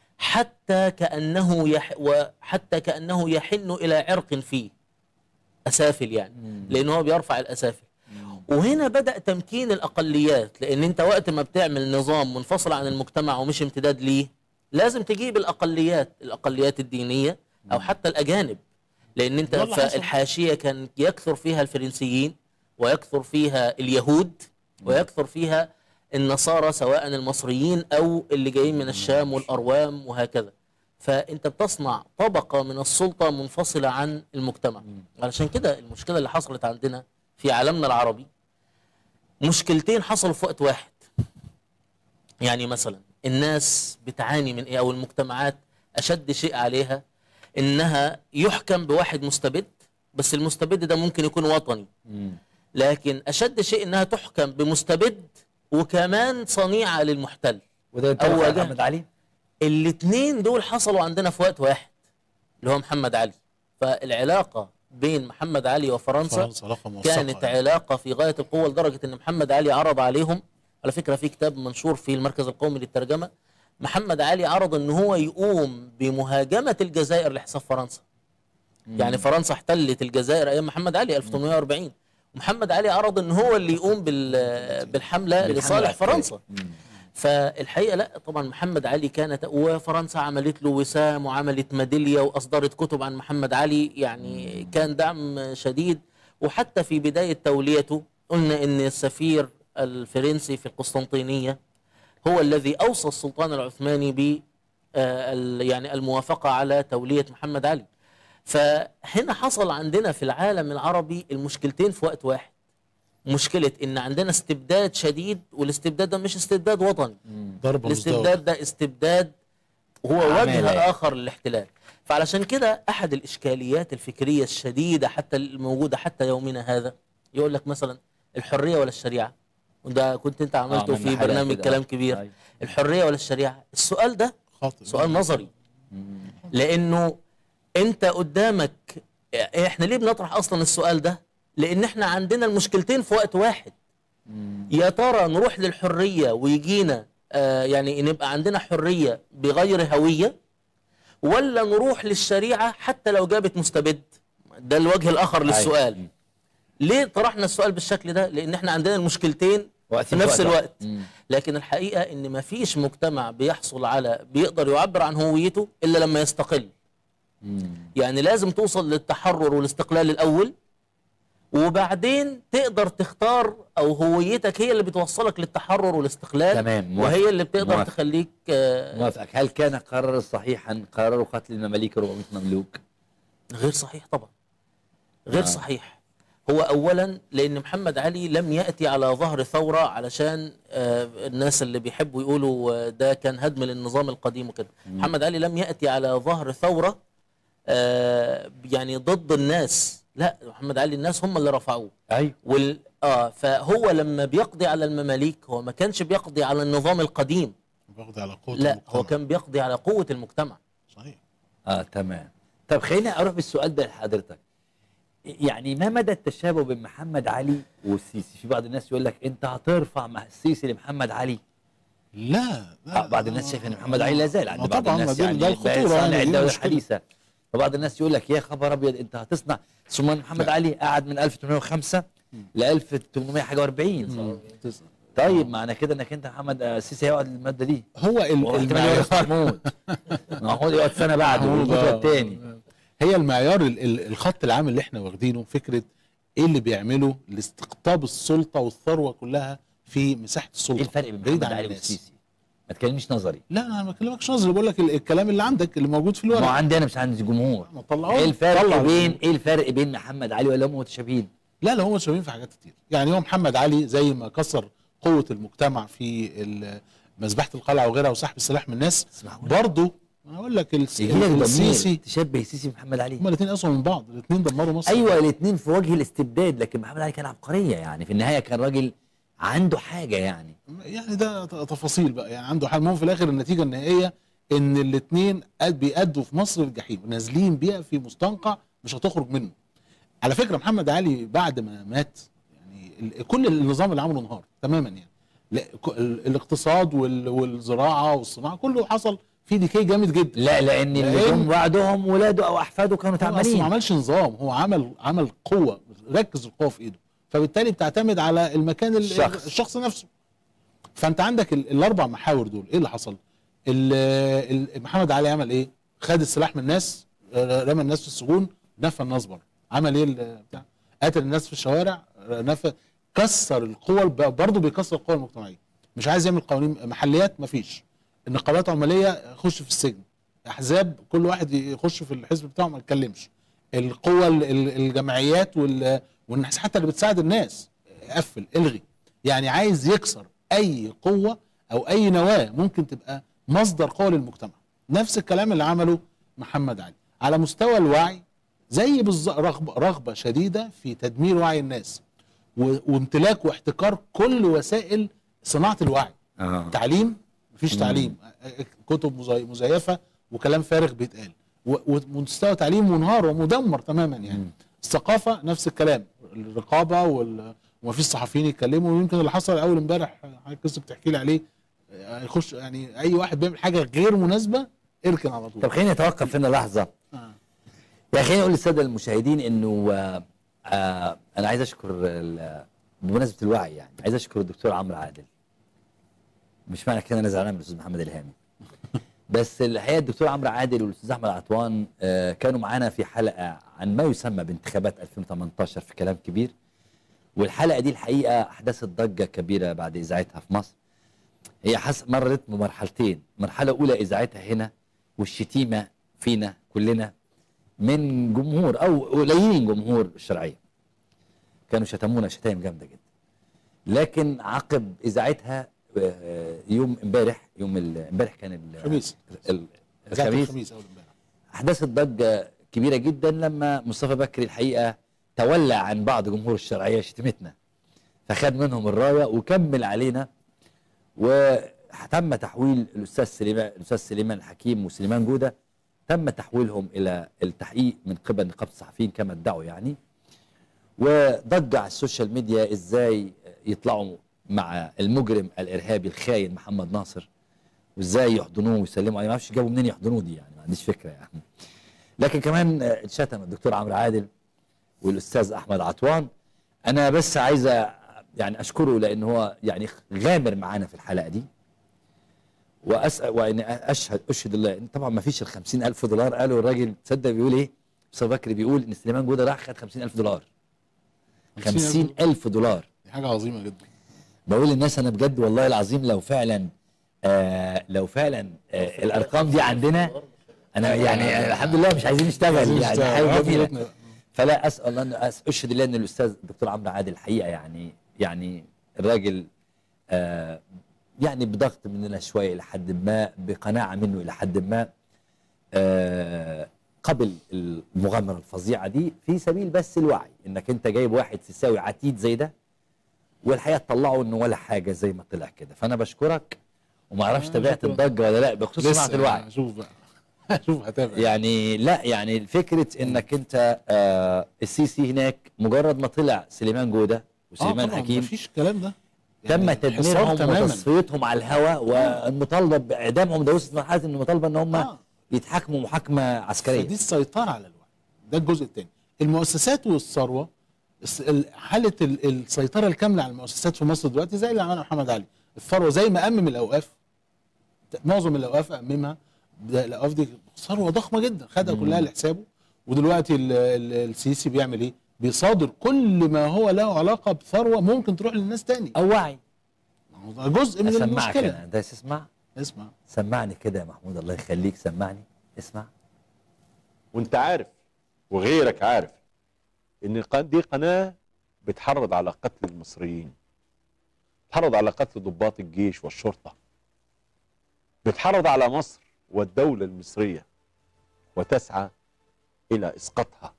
حتى كأنه يح وحتى كأنه يحن إلى عرق فيه أسافل يعني مم. لأنه هو بيرفع الأسافل وهنا بدأ تمكين الأقليات لأن أنت وقت ما بتعمل نظام منفصل عن المجتمع ومش امتداد ليه لازم تجيب الأقليات الأقليات الدينية أو حتى الأجانب لأن أنت ده اللي حصل. فالحاشية كان يكثر فيها الفرنسيين ويكثر فيها اليهود ويكثر فيها النصارى سواء المصريين أو اللي جايين من الشام والأروام وهكذا فأنت بتصنع طبقة من السلطة منفصلة عن المجتمع علشان كده المشكلة اللي حصلت عندنا في عالمنا العربي مشكلتين حصلوا في وقت واحد يعني مثلا الناس بتعاني من ايه او المجتمعات اشد شيء عليها انها يحكم بواحد مستبد بس المستبد ده ممكن يكون وطني مم. لكن اشد شيء انها تحكم بمستبد وكمان صنيعه للمحتل وده أو ينطبق على واجه- محمد علي الاثنين دول حصلوا عندنا في وقت واحد اللي هو محمد علي فالعلاقه بين محمد علي وفرنسا فرنسا علاقة موثقة كانت يعني. علاقة في غاية القوة لدرجة أن محمد علي عرض عليهم على فكرة في كتاب منشور في المركز القومي للترجمة محمد علي عرض أن هو يقوم بمهاجمة الجزائر لحساب فرنسا يعني فرنسا احتلت الجزائر أيام محمد علي 1840 محمد علي عرض أن هو اللي يقوم بال- بالحملة بالحملة لصالح العسكرية. فرنسا مم. فالحقيقه لا طبعا محمد علي كانت وفرنسا عملت له وسام وعملت ميداليه واصدرت كتب عن محمد علي يعني كان دعم شديد وحتى في بدايه توليته قلنا ان السفير الفرنسي في القسطنطينيه هو الذي اوصى السلطان العثماني ب آه، ال- يعني الموافقه على توليه محمد علي فهنا حصل عندنا في العالم العربي المشكلتين في وقت واحد مشكله ان عندنا استبداد شديد والاستبداد ده مش استبداد وطني ضربة مزدوجة الاستبداد ده استبداد هو وجه عمالة. اخر للاحتلال فعلشان كده احد الاشكاليات الفكريه الشديده حتى الموجوده حتى يومنا هذا يقول لك مثلا الحريه ولا الشريعه وده كنت انت عملته عملنا في حلقة برنامج كده. كلام كبير أيوة. الحريه ولا الشريعه السؤال ده خاطئ سؤال نظري مم. لانه انت قدامك احنا ليه بنطرح اصلا السؤال ده لان احنا عندنا المشكلتين في وقت واحد مم. يا ترى نروح للحرية ويجينا آه يعني نبقى عندنا حرية بغير هوية ولا نروح للشريعة حتى لو جابت مستبد ده الوجه الآخر للسؤال أيوة. ليه طرحنا السؤال بالشكل ده لأن احنا عندنا المشكلتين وقتين في نفس وقت الوقت مم. لكن الحقيقة ان مفيش مجتمع بيحصل على بيقدر يعبر عن هويته إلا لما يستقل مم. يعني لازم توصل للتحرر والاستقلال الأول وبعدين تقدر تختار او هويتك هي اللي بتوصلك للتحرر والاستقلال تمام، موافق. وهي اللي بتقدر موافق. تخليك آه، موافقك هل كان قرار صحيحا قرار قتل المماليك 400 مملوك غير صحيح طبعا غير آه. آه. صحيح هو اولا لان محمد علي لم ياتي على ظهر ثوره علشان آه الناس اللي بيحبوا يقولوا آه، ده كان هدم للنظام القديم وكده محمد علي لم ياتي على ظهر ثوره آه يعني ضد الناس لا محمد علي الناس هم اللي رفعوه ايوه وال اه فهو لما بيقضي على المماليك هو ما كانش بيقضي على النظام القديم باخد على قوه لا المجتمع. هو كان بيقضي على قوه المجتمع صحيح اه تمام طب خليني اروح بالسؤال ده لحضرتك يعني ما مدى التشابه بين محمد علي والسيسي في بعض الناس يقول لك انت هترفع مع السيسي لمحمد علي لا, لا آه بعض الناس شايف ان محمد علي لا زال عند ما بعض طبعا الناس ده- يعني ده الخطوره صانع يعني دي الدوله مشكلة. الحديثه وبعض الناس يقول لك يا خبر ابيض انت هتصنع ثم محمد لا. علي قعد من 1805 ل 1800 حاجه و40 طيب معنى كده انك انت محمد آه، السيسي هيقعد الماده دي هو ال- واحتمال يورث المعيار محمود محمود يقعد سنه بعده محمود، والبطوله آه. الثاني هي المعيار ال- ال- الخط العام اللي احنا واخدينه فكره ايه اللي بيعمله لاستقطاب السلطه والثروه كلها في مساحه السلطه ايه الفرق بين بعيد محمد عن علي الناس. والسيسي؟ ما تكلمنيش نظري لا انا ما بكلمكش نظري بقول لك ال- الكلام اللي عندك اللي موجود في ما هو الورق عندي انا مش عندي جمهور ما طلعوه ايه الفرق طلع بين ايه الفرق بين محمد علي ولا هم متشابهين؟ لا لا هم متشابهين في حاجات كتير يعني هو محمد علي زي ما كسر قوه المجتمع في ال- مذبحه القلعه وغيرها وسحب السلاح من الناس اسمعوا لي. برضه انا اقول لك الس- يجي لك ضمير السيسي تشبه السيسي بمحمد علي هما الاثنين اسوء من بعض الاثنين دمروا مصر ايوه الاثنين في وجه الاستبداد لكن محمد علي كان عبقريه يعني في النهايه كان راجل عنده حاجه يعني يعني ده ت- تفاصيل بقى يعني عنده حل المهم في الاخر النتيجه النهائيه ان الاثنين بيأدوا في مصر الجحيم نازلين بيها في مستنقع مش هتخرج منه على فكره محمد علي بعد ما مات يعني ال- كل النظام اللي عمله انهار تماما يعني لا ك- ال- الاقتصاد وال- والزراعه والصناعه كله حصل فيه ديكي جامد جدا لا لان اللي لأن- جم بعدهم ولاده او احفاده كانوا هو اصلا ما تعبانين عملش نظام هو عمل عمل قوه ركز القوه في ايده فبالتالي بتعتمد على المكان ال- الشخص. الشخص نفسه فانت عندك ال- الاربع محاور دول ايه اللي حصل ال- ال- محمد علي عمل ايه خد السلاح من الناس آه، رمى الناس في السجون نفى الناس بره عمل ايه ال- بتاع قتل الناس في الشوارع آه، نفى كسر القوى الب- برضه بيكسر القوى المجتمعيه مش عايز يعمل قوانين محليات مفيش النقابات عماليه خش في السجن احزاب كل واحد يخش في الحزب بتاعه ما يتكلمش القوى ال- ال- الجمعيات وال- والناس حتى اللي بتساعد الناس قفل الغي يعني عايز يكسر اي قوه او اي نواه ممكن تبقى مصدر قوه للمجتمع نفس الكلام اللي عمله محمد علي على مستوى الوعي زي بالظبط رغبه رغبه شديده في تدمير وعي الناس و- وامتلاك واحتكار كل وسائل صناعه الوعي آه. تعليم مفيش تعليم كتب مزي- مزيفه وكلام فارغ بيتقال و- ومستوى تعليم منهار ومدمر تماما يعني الثقافه نفس الكلام الرقابه وال... ومفيش صحفيين يتكلموا ويمكن اللي حصل اول امبارح حضرتك لسه بتحكي لي عليه آه، يخش يعني اي واحد بيعمل حاجه غير مناسبه اركن على طول طب خليني اتوقف هنا لحظه آه. يا خليني اقول للساده المشاهدين انه آه آه انا عايز اشكر ال- بمناسبه الوعي يعني عايز اشكر الدكتور عمرو عادل مش معنى كده انا زعلان من الاستاذ محمد الهامي بس الحقيقه الدكتور عمرو عادل والاستاذ احمد عطوان آه كانوا معانا في حلقه عن ما يسمى بانتخابات 2018 في كلام كبير والحلقه دي الحقيقه احدثت ضجه كبيره بعد اذاعتها في مصر هي حس مرت بمرحلتين مرحله اولى اذاعتها هنا والشتيمه فينا كلنا من جمهور او قليلين جمهور الشرعيه كانوا شتمونا شتايم جامده جدا لكن عقب اذاعتها آه، يوم امبارح يوم ال- امبارح كان ال- الخميس. ال- إذاعة الخميس الخميس اول امبارح احدثت ضجه كبيره جدا لما مصطفى بكري الحقيقه تولى عن بعض جمهور الشرعيه شتمتنا فخد منهم الرايه وكمل علينا وتم تحويل الاستاذ سليمان الاستاذ سليمان الحكيم وسليمان جوده تم تحويلهم الى التحقيق من قبل نقابه الصحفيين كما ادعوا يعني وضج على السوشيال ميديا ازاي يطلعوا مع المجرم الارهابي الخاين محمد ناصر وازاي يحضنوه ويسلموا عليه ما اعرفش جابوا منين يحضنوه دي يعني ما عنديش فكره يعني لكن كمان آه، اتشتم الدكتور عمرو عادل والاستاذ احمد عطوان انا بس عايز أ- يعني اشكره لان هو يعني غامر معانا في الحلقه دي واسال وان اشهد اشهد الله إن طبعا ما فيش ال 50000 دولار قالوا الراجل تصدق بيقول ايه مصطفى بكري بيقول ان سليمان جوده راح خد 50000 دولار خمسين ألف دولار دي حاجه عظيمه جدا بقول للناس انا بجد والله العظيم لو فعلا آه لو فعلا آه الارقام دي عندنا انا يعني آه الحمد لله مش عايزين نشتغل عايزين يعني نشتغل. حاجه آه، جميله بيوتنا. فلا اسال الله ان أس- اشهد الله ان الاستاذ الدكتور عمرو عادل الحقيقه يعني يعني الراجل آه يعني بضغط مننا شويه الى حد ما بقناعه منه الى حد ما آه قبل المغامره الفظيعه دي في سبيل بس الوعي انك انت جايب واحد تساوي عتيد زي ده والحقيقه تطلعوا انه ولا حاجه زي ما طلع كده فانا بشكرك وما اعرفش آه، تابعت شكراً. الضجه ولا لا بخصوص لسه صناعه الوعي شوف بقى شوف هتابع يعني لا يعني فكره انك انت آه السيسي هناك مجرد ما طلع سليمان جوده وسليمان طبعاً، حكيم مفيش الكلام ده تم يعني تدميرهم حصار تماما وتصفيتهم على الهواء والمطالبه باعدامهم ده وصلت مرحله ان المطالبه ان هم آه. يتحاكموا محاكمه عسكريه فدي السيطره على الوعي ده الجزء الثاني المؤسسات والثروه الس- ال- حاله ال- السيطره الكامله على المؤسسات في مصر دلوقتي زي اللي عملها محمد علي الثروه زي ما امم الاوقاف ت- معظم الاوقاف اممها ده الاوقاف دي ثروه ضخمه جدا خدها كلها لحسابه ودلوقتي ال- ال- السيسي بيعمل ايه بيصادر كل ما هو له علاقه بثروه ممكن تروح للناس تاني او وعي ما هو ده جزء من اسمعك المشكله انا ده اسمع اسمع سمعني كده يا محمود الله يخليك سمعني اسمع وانت عارف وغيرك عارف ان القناة دي قناة بتحرض على قتل المصريين بتحرض على قتل ضباط الجيش والشرطة بتحرض على مصر والدولة المصرية وتسعى الى اسقاطها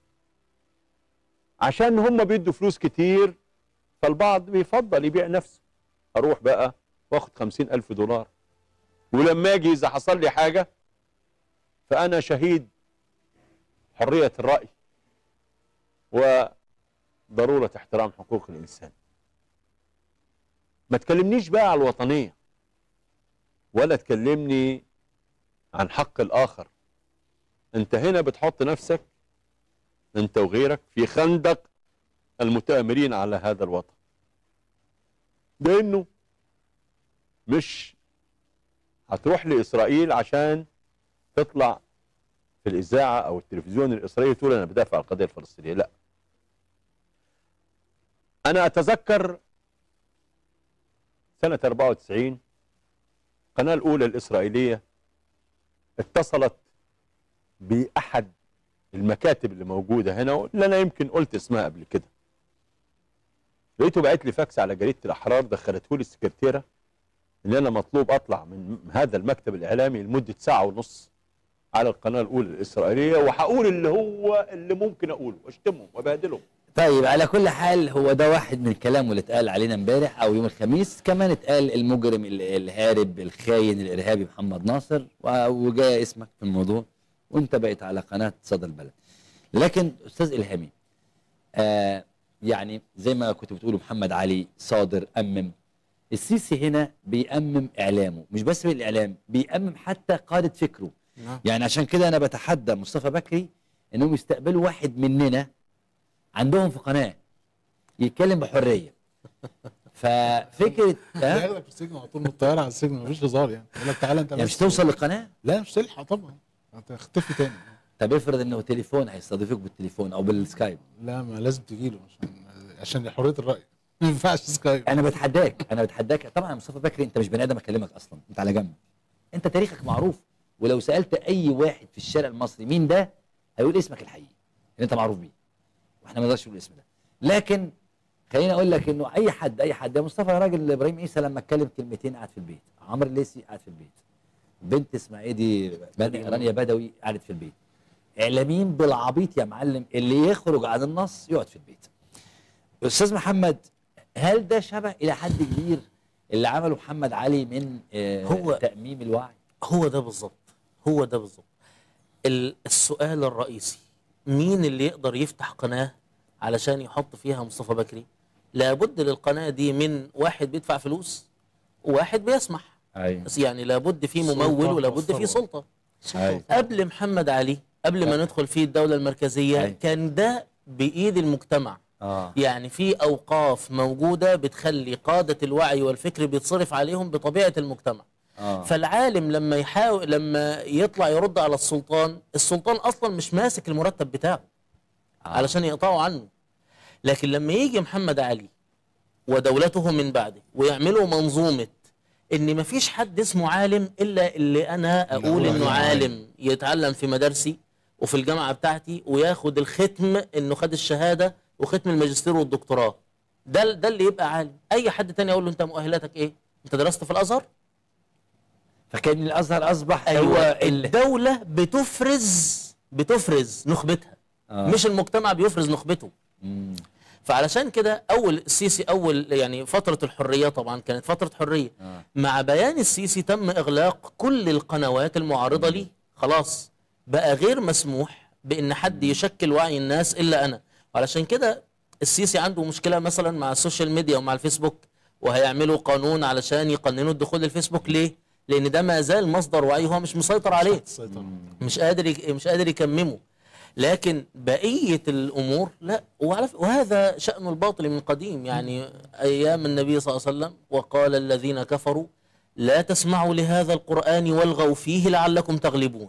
عشان هم بيدوا فلوس كتير فالبعض بيفضل يبيع نفسه اروح بقى واخد خمسين الف دولار ولما اجي اذا حصل لي حاجة فانا شهيد حرية الرأي وضرورة احترام حقوق الإنسان ما تكلمنيش بقى على الوطنية ولا تكلمني عن حق الآخر أنت هنا بتحط نفسك أنت وغيرك في خندق المتآمرين على هذا الوطن لأنه مش هتروح لإسرائيل عشان تطلع في الاذاعه او التلفزيون الاسرائيلي تقول انا بدافع عن القضيه الفلسطينيه لا انا اتذكر سنه 94 القناه الاولى الاسرائيليه اتصلت باحد المكاتب اللي موجوده هنا اللي انا يمكن قلت اسمها قبل كده لقيته بعت لي فاكس على جريده الاحرار دخلته لي السكرتيره ان انا مطلوب اطلع من هذا المكتب الاعلامي لمده ساعه ونص على القناه الاولى الاسرائيليه وهقول اللي هو اللي ممكن اقوله واشتمهم وبهدلهم طيب على كل حال هو ده واحد من الكلام اللي اتقال علينا امبارح او يوم الخميس كمان اتقال المجرم ال- الهارب الخاين الارهابي محمد ناصر و- وجاء اسمك في الموضوع وانت بقيت على قناه صدى البلد لكن استاذ الهامي آه يعني زي ما كنت بتقولوا محمد علي صادر امم السيسي هنا بيأمم اعلامه مش بس بالاعلام بيأمم حتى قاده فكره نعم. يعني عشان كده انا بتحدى مصطفى بكري انهم يستقبلوا واحد مننا عندهم في قناه يتكلم بحريه ففكره ها ياخدك في السجن على طول من الطياره على السجن مفيش هزار يعني يقول لك تعالى انت يعني بس. مش توصل للقناه لا مش تلحق طبعا هتختفي تاني طب افرض انه تليفون هيستضيفوك بالتليفون او بالسكايب لا ما لازم تجيله عشان عشان حريه الراي ما ينفعش سكايب انا بتحداك انا بتحداك طبعا يا مصطفى بكري انت مش بني ادم اكلمك اصلا انت على جنب انت تاريخك معروف ولو سالت اي واحد في الشارع المصري مين ده هيقول اسمك الحقيقي اللي انت معروف بيه واحنا ما نقدرش نقول الاسم ده لكن خليني اقول لك انه اي حد اي حد يا مصطفى يا راجل ابراهيم عيسى لما اتكلم كلمتين قاعد في البيت عمرو الليسي قاعد في البيت بنت اسمها ايه دي بد- رانيا بدوي قعدت في البيت اعلاميين بالعبيط يا معلم اللي يخرج عن النص يقعد في البيت استاذ محمد هل ده شبه الى حد كبير اللي عمله محمد علي من آه هو- تأميم الوعي هو ده بالظبط هو ده بالظبط ال- السؤال الرئيسي مين اللي يقدر يفتح قناة علشان يحط فيها مصطفى بكري لابد للقناة دي من واحد بيدفع فلوس وواحد بيسمح ايوه بس يعني لابد في سلطة ممول ولابد في وثروة. سلطة أيوة. قبل محمد علي قبل ما ندخل في الدولة المركزية أيوة. كان ده بإيد المجتمع اه يعني في أوقاف موجودة بتخلي قادة الوعي والفكر بيتصرف عليهم بطبيعة المجتمع اه فالعالم لما يحاول لما يطلع يرد على السلطان السلطان اصلا مش ماسك المرتب بتاعه آه. علشان يقطعوا عنه لكن لما يجي محمد علي ودولته من بعده ويعملوا منظومه ان مفيش حد اسمه عالم الا اللي انا اقول هو انه عالم. عالم يتعلم في مدارسي وفي الجامعه بتاعتي وياخد الختم انه خد الشهاده وختم الماجستير والدكتوراه ده ده اللي يبقى عالم اي حد تاني اقول له انت مؤهلاتك ايه انت درست في الازهر فكان الازهر اصبح ايوه هو ال... الدوله بتفرز بتفرز نخبتها آه. مش المجتمع بيفرز نخبته مم. فعلشان كده اول السيسي اول يعني فتره الحريه طبعا كانت فتره حريه آه. مع بيان السيسي تم اغلاق كل القنوات المعارضه ليه خلاص بقى غير مسموح بان حد يشكل وعي الناس الا انا وعلشان كده السيسي عنده مشكله مثلا مع السوشيال ميديا ومع الفيسبوك وهيعملوا قانون علشان يقننوا الدخول للفيسبوك ليه لان ده ما زال مصدر وعي هو مش مسيطر عليه السيطرة. مش قادر يك- مش قادر يكممه لكن بقيه الامور لا وعلى ف- وهذا شان الباطل من قديم يعني ايام النبي صلى الله عليه وسلم وقال الذين كفروا لا تسمعوا لهذا القران والغوا فيه لعلكم تغلبون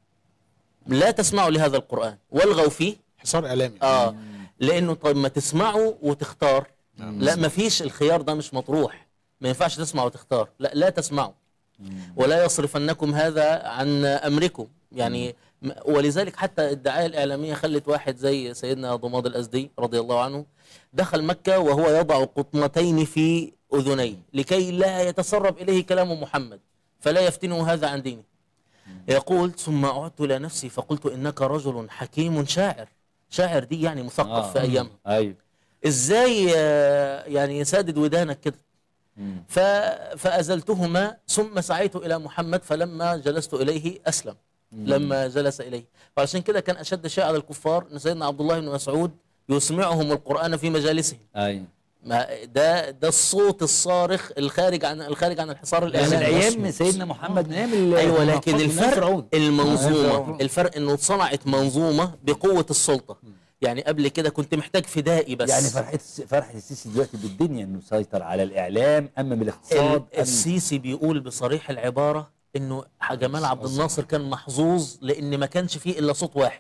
لا تسمعوا لهذا القران والغوا فيه حصار اعلامي اه لانه طيب ما تسمعوا وتختار لا ما فيش الخيار ده مش مطروح ما ينفعش تسمع وتختار لا لا تسمعوا ولا يصرفنكم هذا عن امركم يعني م- ولذلك حتى الدعايه الاعلاميه خلت واحد زي سيدنا ضماد الازدي رضي الله عنه دخل مكه وهو يضع قطنتين في اذنيه لكي لا يتسرب اليه كلام محمد فلا يفتنه هذا عن دينه يقول ثم عدت الى نفسي فقلت انك رجل حكيم شاعر شاعر دي يعني مثقف آه. في ايامها ايوه ازاي آه، يعني سادد ودانك كده مم. ف... فأزلتهما ثم سعيت إلى محمد فلما جلست إليه أسلم لما جلس إليه وعشان كده كان أشد شيء على الكفار أن سيدنا عبد الله بن مسعود يسمعهم القرآن في مجالسهم ايوه ما ده ده الصوت الصارخ الخارج عن الخارج عن الحصار من الإعلامي ايام سيدنا محمد من ايام ال- ايوه لكن من الفرق فرعون. آه، المنظومه فرعون. الفرق انه اتصنعت منظومه بقوه السلطه يعني قبل كده كنت محتاج فدائي بس يعني فرحه الس- فرحه السيسي دلوقتي بالدنيا انه سيطر على الاعلام امم الاقتصاد ال- أمم- السيسي بيقول بصريح العباره انه جمال عبد الناصر كان محظوظ لان ما كانش فيه الا صوت واحد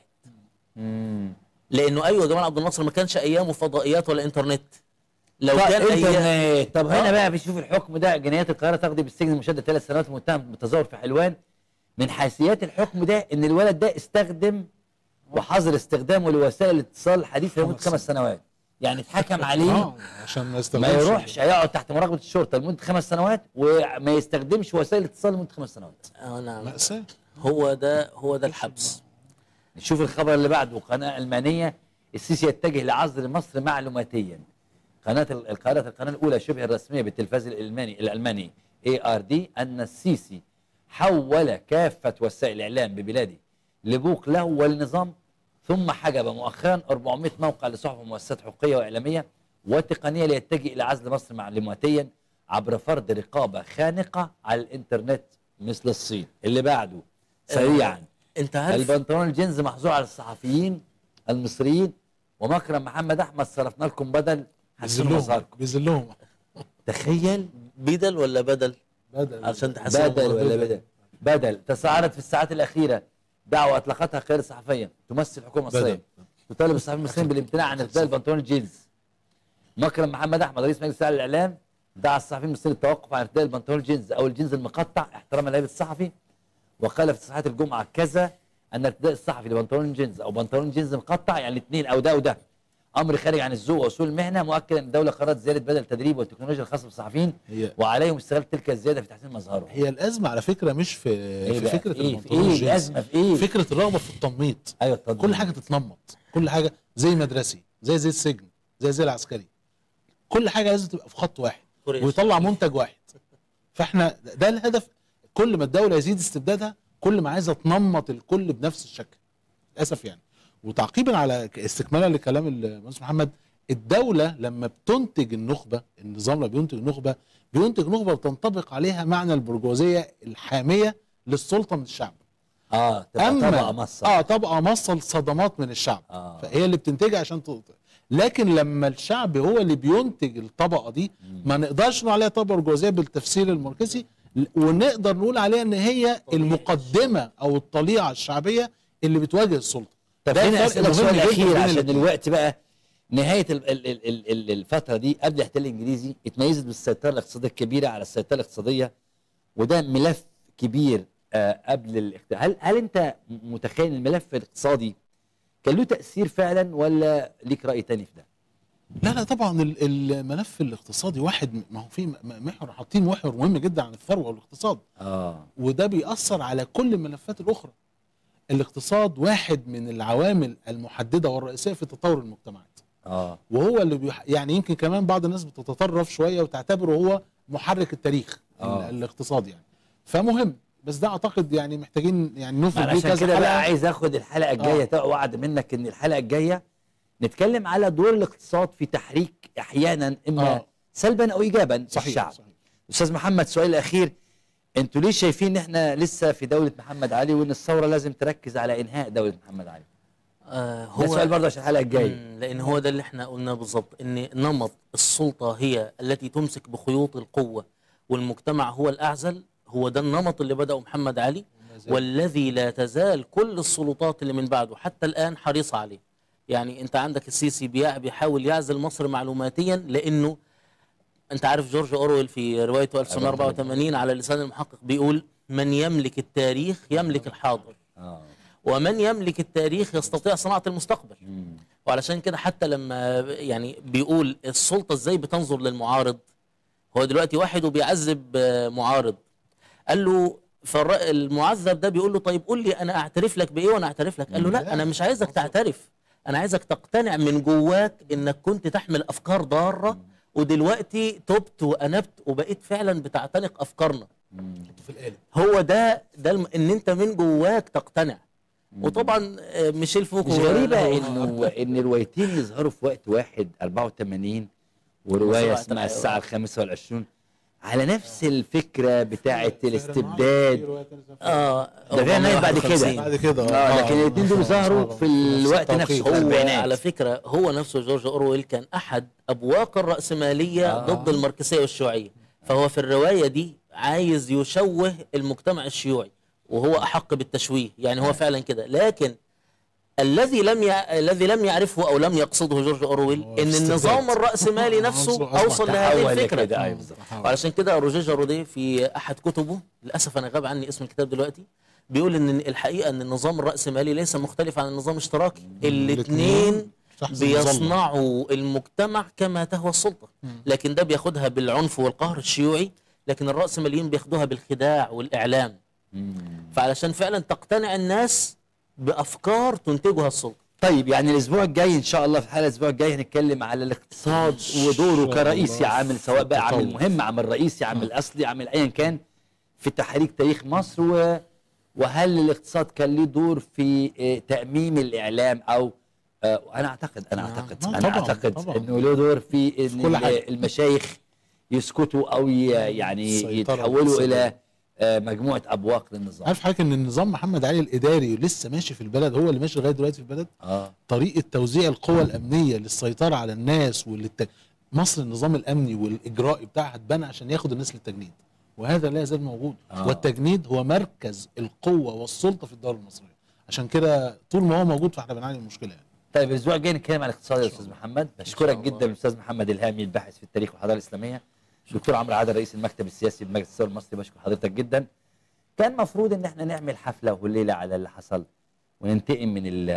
مم. لانه ايوه جمال عبد الناصر ما كانش ايامه فضائيات ولا انترنت لو طب كان ايام انترنت طب هنا آه. بقى بيشوف الحكم ده جنايات القاهره تقضي بالسجن مشدد ثلاث سنوات متهم بالتظاهر في حلوان من حيثيات الحكم ده ان الولد ده استخدم وحظر استخدامه لوسائل الاتصال الحديثه لمده خمس خمس سنوات يعني اتحكم عليه اه عشان ما ما يستخدمش يروحش هيقعد تحت مراقبه الشرطه لمده خمس سنوات وما يستخدمش وسائل الاتصال لمده خمس سنوات آه نعم مأساة هو ده هو ده الحبس نشوف الخبر اللي بعده قناه المانيه السيسي يتجه لعزل مصر معلوماتيا قناه ال- القناه القناه الاولى شبه الرسميه بالتلفاز الالماني الالماني اي ار دي ان السيسي حول كافه وسائل الاعلام ببلاده لبوق له ولنظام ثم حجب مؤخرا 400 موقع لصحف ومؤسسات حقوقيه واعلاميه وتقنيه ليتجه الى عزل مصر معلوماتيا عبر فرض رقابه خانقه على الانترنت مثل الصين اللي بعده سريعا انت عارف البنطلون الجينز محظور على الصحفيين المصريين ومكرم محمد احمد صرفنا لكم بدل حسنوا بيذلهم مظهركم بيذلهم تخيل بدل ولا بدل بدل عشان تحسن بدل ولا بدل بدل تصاعدت في الساعات الاخيره دعوه اطلقتها قياده صحفيه تمثل الحكومه المصريه بدل. تطالب الصحفيين المصريين بالامتناع عن ارتداء البنطلون الجينز مكرم محمد احمد رئيس مجلس اعلى الاعلام دعا الصحفيين المصريين للتوقف عن ارتداء البنطلون الجينز او الجينز المقطع احتراما لهيبه الصحفي وقال في تصريحات الجمعه كذا ان ارتداء الصحفي لبنطلون جينز او بنطلون جينز مقطع يعني الاثنين او ده وده امر خارج عن الذوق واصول المهنه مؤكد ان الدوله قررت زياده بدل التدريب والتكنولوجيا الخاصه بالصحفيين هي وعليهم استغلال تلك الزياده في تحسين مظهرهم هي الازمه على فكره مش في إيه في بقى؟ فكره في ايه في البنطلون ايه الجينز. الازمه في ايه فكره الرغبه في التنميط ايوه اتفضل كل حاجه تتنمط كل حاجه زي مدرسي زي زي السجن زي زي العسكري كل حاجه لازم تبقى في خط واحد كوريش. ويطلع منتج واحد فاحنا ده الهدف كل ما الدوله يزيد استبدادها كل ما عايزه تنمط الكل بنفس الشكل للاسف يعني وتعقيبا على ك- استكمالا لكلام المهندس محمد الدوله لما بتنتج النخبه النظام لما بينتج نخبه بينتج نخبه بتنطبق عليها معنى البرجوازيه الحاميه للسلطه من الشعب اه تبقى طبقه مصه اه طبقه مصه لصدمات من الشعب آه. فهي اللي بتنتجها عشان تقطع لكن لما الشعب هو اللي بينتج الطبقه دي ما نقدرش نقول عليها طبقه برجوازيه بالتفسير المركزي ل- ونقدر نقول عليها ان هي المقدمه او الطليعه الشعبيه اللي بتواجه السلطه طب ده هنا الفرق اسالك مهم سؤال جداً اخير بين عشان الاتنين. الوقت بقى نهايه ال- ال- ال- ال- ال- الفتره دي قبل الاحتلال الانجليزي اتميزت بالسيطره الاقتصاديه الكبيره على السيطره الاقتصاديه وده ملف كبير آه، قبل الاحتلال هل هل انت م- متخيل الملف الاقتصادي كان له تاثير فعلا ولا ليك راي تاني في ده؟ لا لا طبعا ال- الملف الاقتصادي واحد م- ما هو في م- محور حاطين محور مهم جدا عن الثروه والاقتصاد اه وده بيأثر على كل الملفات الأخرى الاقتصاد واحد من العوامل المحددة والرئيسية في تطور المجتمعات اه وهو اللي بيح... يعني يمكن كمان بعض الناس بتتطرف شوية وتعتبره هو محرك التاريخ آه. ال- الاقتصاد يعني فمهم بس ده اعتقد يعني محتاجين يعني ما نفرد أنا بيه عشان كذا كده بقى حلقة. عايز اخد الحلقه الجايه آه. آه. وعد منك ان الحلقه الجايه نتكلم على دور الاقتصاد في تحريك احيانا اما آه. آه. سلبا او ايجابا صحيح الشعب صحيح استاذ محمد سؤال الاخير انتوا ليه شايفين ان احنا لسه في دوله محمد علي وان الثوره لازم تركز على انهاء دوله محمد علي آه هو ده سؤال برضه عشان الحلقه الجايه مم، لان هو ده اللي احنا قلناه بالظبط ان نمط السلطه هي التي تمسك بخيوط القوه والمجتمع هو الاعزل هو ده النمط اللي بدأه محمد علي والذي لا تزال كل السلطات اللي من بعده حتى الآن حريصة عليه يعني انت عندك السيسي بيع- بيحاول يعزل مصر معلوماتيا لانه انت عارف جورج اورويل في روايته 1984 على لسان المحقق بيقول من يملك التاريخ يملك الحاضر اه ومن يملك التاريخ يستطيع صناعة المستقبل مم. وعلشان كده حتى لما يعني بيقول السلطة ازاي بتنظر للمعارض هو دلوقتي واحد وبيعذب آه، معارض قال له فالمعذب ده بيقول له طيب قول لي انا اعترف لك بايه وانا اعترف لك قال له لا انا مش عايزك تعترف انا عايزك تقتنع من جواك انك كنت تحمل افكار ضاره ودلوقتي تبت وانبت وبقيت فعلا بتعتنق افكارنا في القالب هو ده ده الم... ان انت من جواك تقتنع وطبعا آه، ميشيل فوكو مش غريبة هو- انه ان روايتين يظهروا في وقت واحد 84 ورواية وسبعة اسمها الحيوان. الساعة الخامسة والعشرون على نفس الفكرة بتاعة الاستبداد اه ده غير نايم بعد كده. 51. بعد كده اه لكن الاثنين دول ظهروا في الوقت التوقيت. نفسه في هو الاربعينات على فكرة هو نفسه جورج أورويل كان أحد أبواق الرأسمالية آه. ضد الماركسية والشيوعية فهو في الرواية دي عايز يشوه المجتمع الشيوعي وهو أحق بالتشويه يعني هو فعلا كده لكن الذي لم يع... الذي لم يعرفه او لم يقصده جورج اورويل هو ان الاستبداد. النظام الراسمالي نفسه أصبح اوصل لهذه تحول الفكره لكده، أيوة بالظبط. وعلشان كده روجيه جاروديه في احد كتبه للاسف انا غاب عني اسم الكتاب دلوقتي بيقول ان الحقيقه ان النظام الراسمالي ليس مختلف عن النظام الاشتراكي الاثنين تحت المظلة. بيصنعوا المجتمع كما تهوى السلطه لكن ده بياخدها بالعنف والقهر الشيوعي لكن الراسماليين بياخدوها بالخداع والاعلام مم. فعلشان فعلا تقتنع الناس بافكار تنتجها السلطه طيب يعني الاسبوع الجاي ان شاء الله في الحلقه الاسبوع الجاي هنتكلم على الاقتصاد ودوره شاء كرئيسي الله عامل سواء بقى عامل تطور. مهم عامل رئيسي عامل اصلي عامل ايا كان في تحريك تاريخ مصر و وهل الاقتصاد كان له دور في آه، تأميم الإعلام أو آه، أنا أعتقد أنا نعم. أعتقد نعم، أنا طبعاً، أعتقد طبعاً. إنه له دور في إن كل ال- حاجة. المشايخ يسكتوا أو ي- يعني السيطرة يتحولوا الاقتصادية. إلى آه، مجموعة أبواق للنظام عارف حضرتك ان النظام محمد علي الاداري لسه ماشي في البلد هو اللي ماشي لغايه دلوقتي في البلد آه طريقه توزيع القوى الامنيه للسيطره على الناس والت... مصر النظام الامني والاجرائي بتاعها اتبنى عشان ياخد الناس للتجنيد وهذا لا يزال موجود آه. والتجنيد هو مركز القوه والسلطه في الدوله المصريه عشان كده طول ما هو موجود فاحنا بنعاني من المشكله يعني. طيب الاسبوع الجاي نتكلم عن الاقتصاد يا إن شاء استاذ الله. محمد بشكرك الله. جدا الاستاذ محمد الهامي الباحث في التاريخ والحضاره الاسلاميه دكتور عمرو عادل رئيس المكتب السياسي بمجلس الثوره المصري بشكر حضرتك جدا كان مفروض ان احنا نعمل حفله والليله على اللي حصل وننتقم من ال-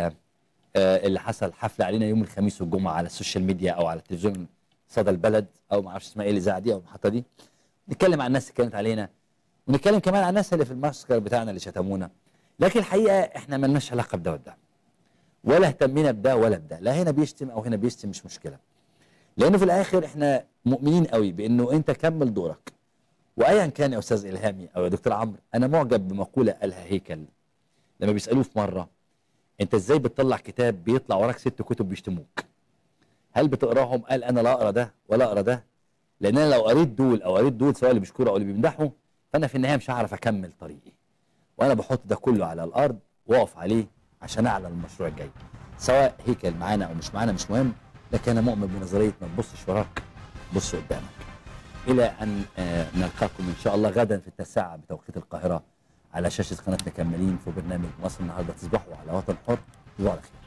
آه، اللي حصل حفله علينا يوم الخميس والجمعه على السوشيال ميديا او على التلفزيون صدى البلد او ما اعرفش اسمها ايه الاذاعه دي او المحطه دي نتكلم عن الناس اللي كانت علينا ونتكلم كمان عن الناس اللي في المعسكر بتاعنا اللي شتمونا لكن الحقيقه احنا مالناش علاقه بده وده ولا اهتمينا بده ولا بده لا هنا بيشتم او هنا بيشتم مش مشكله لانه في الاخر احنا مؤمنين قوي بانه انت كمل دورك وايا كان يا استاذ الهامي او يا دكتور عمرو انا معجب بمقوله قالها هيكل لما بيسالوه في مره انت ازاي بتطلع كتاب بيطلع وراك ست كتب بيشتموك هل بتقراهم قال انا لا اقرا ده ولا اقرا ده لان انا لو قريت دول او قريت دول سواء اللي بيشكروا او اللي بيمدحوا فانا في النهايه مش هعرف اكمل طريقي وانا بحط ده كله على الارض واقف عليه عشان اعلن المشروع الجاي سواء هيكل معانا او مش معانا مش مهم لكن انا مؤمن بنظريه ما تبصش وراك بص قدامك الى ان آه، نلقاكم ان شاء الله غدا في التاسعه بتوقيت القاهره على شاشه قناه مكملين في برنامج مصر النهارده تصبحوا على وطن حر تصبحوا على خير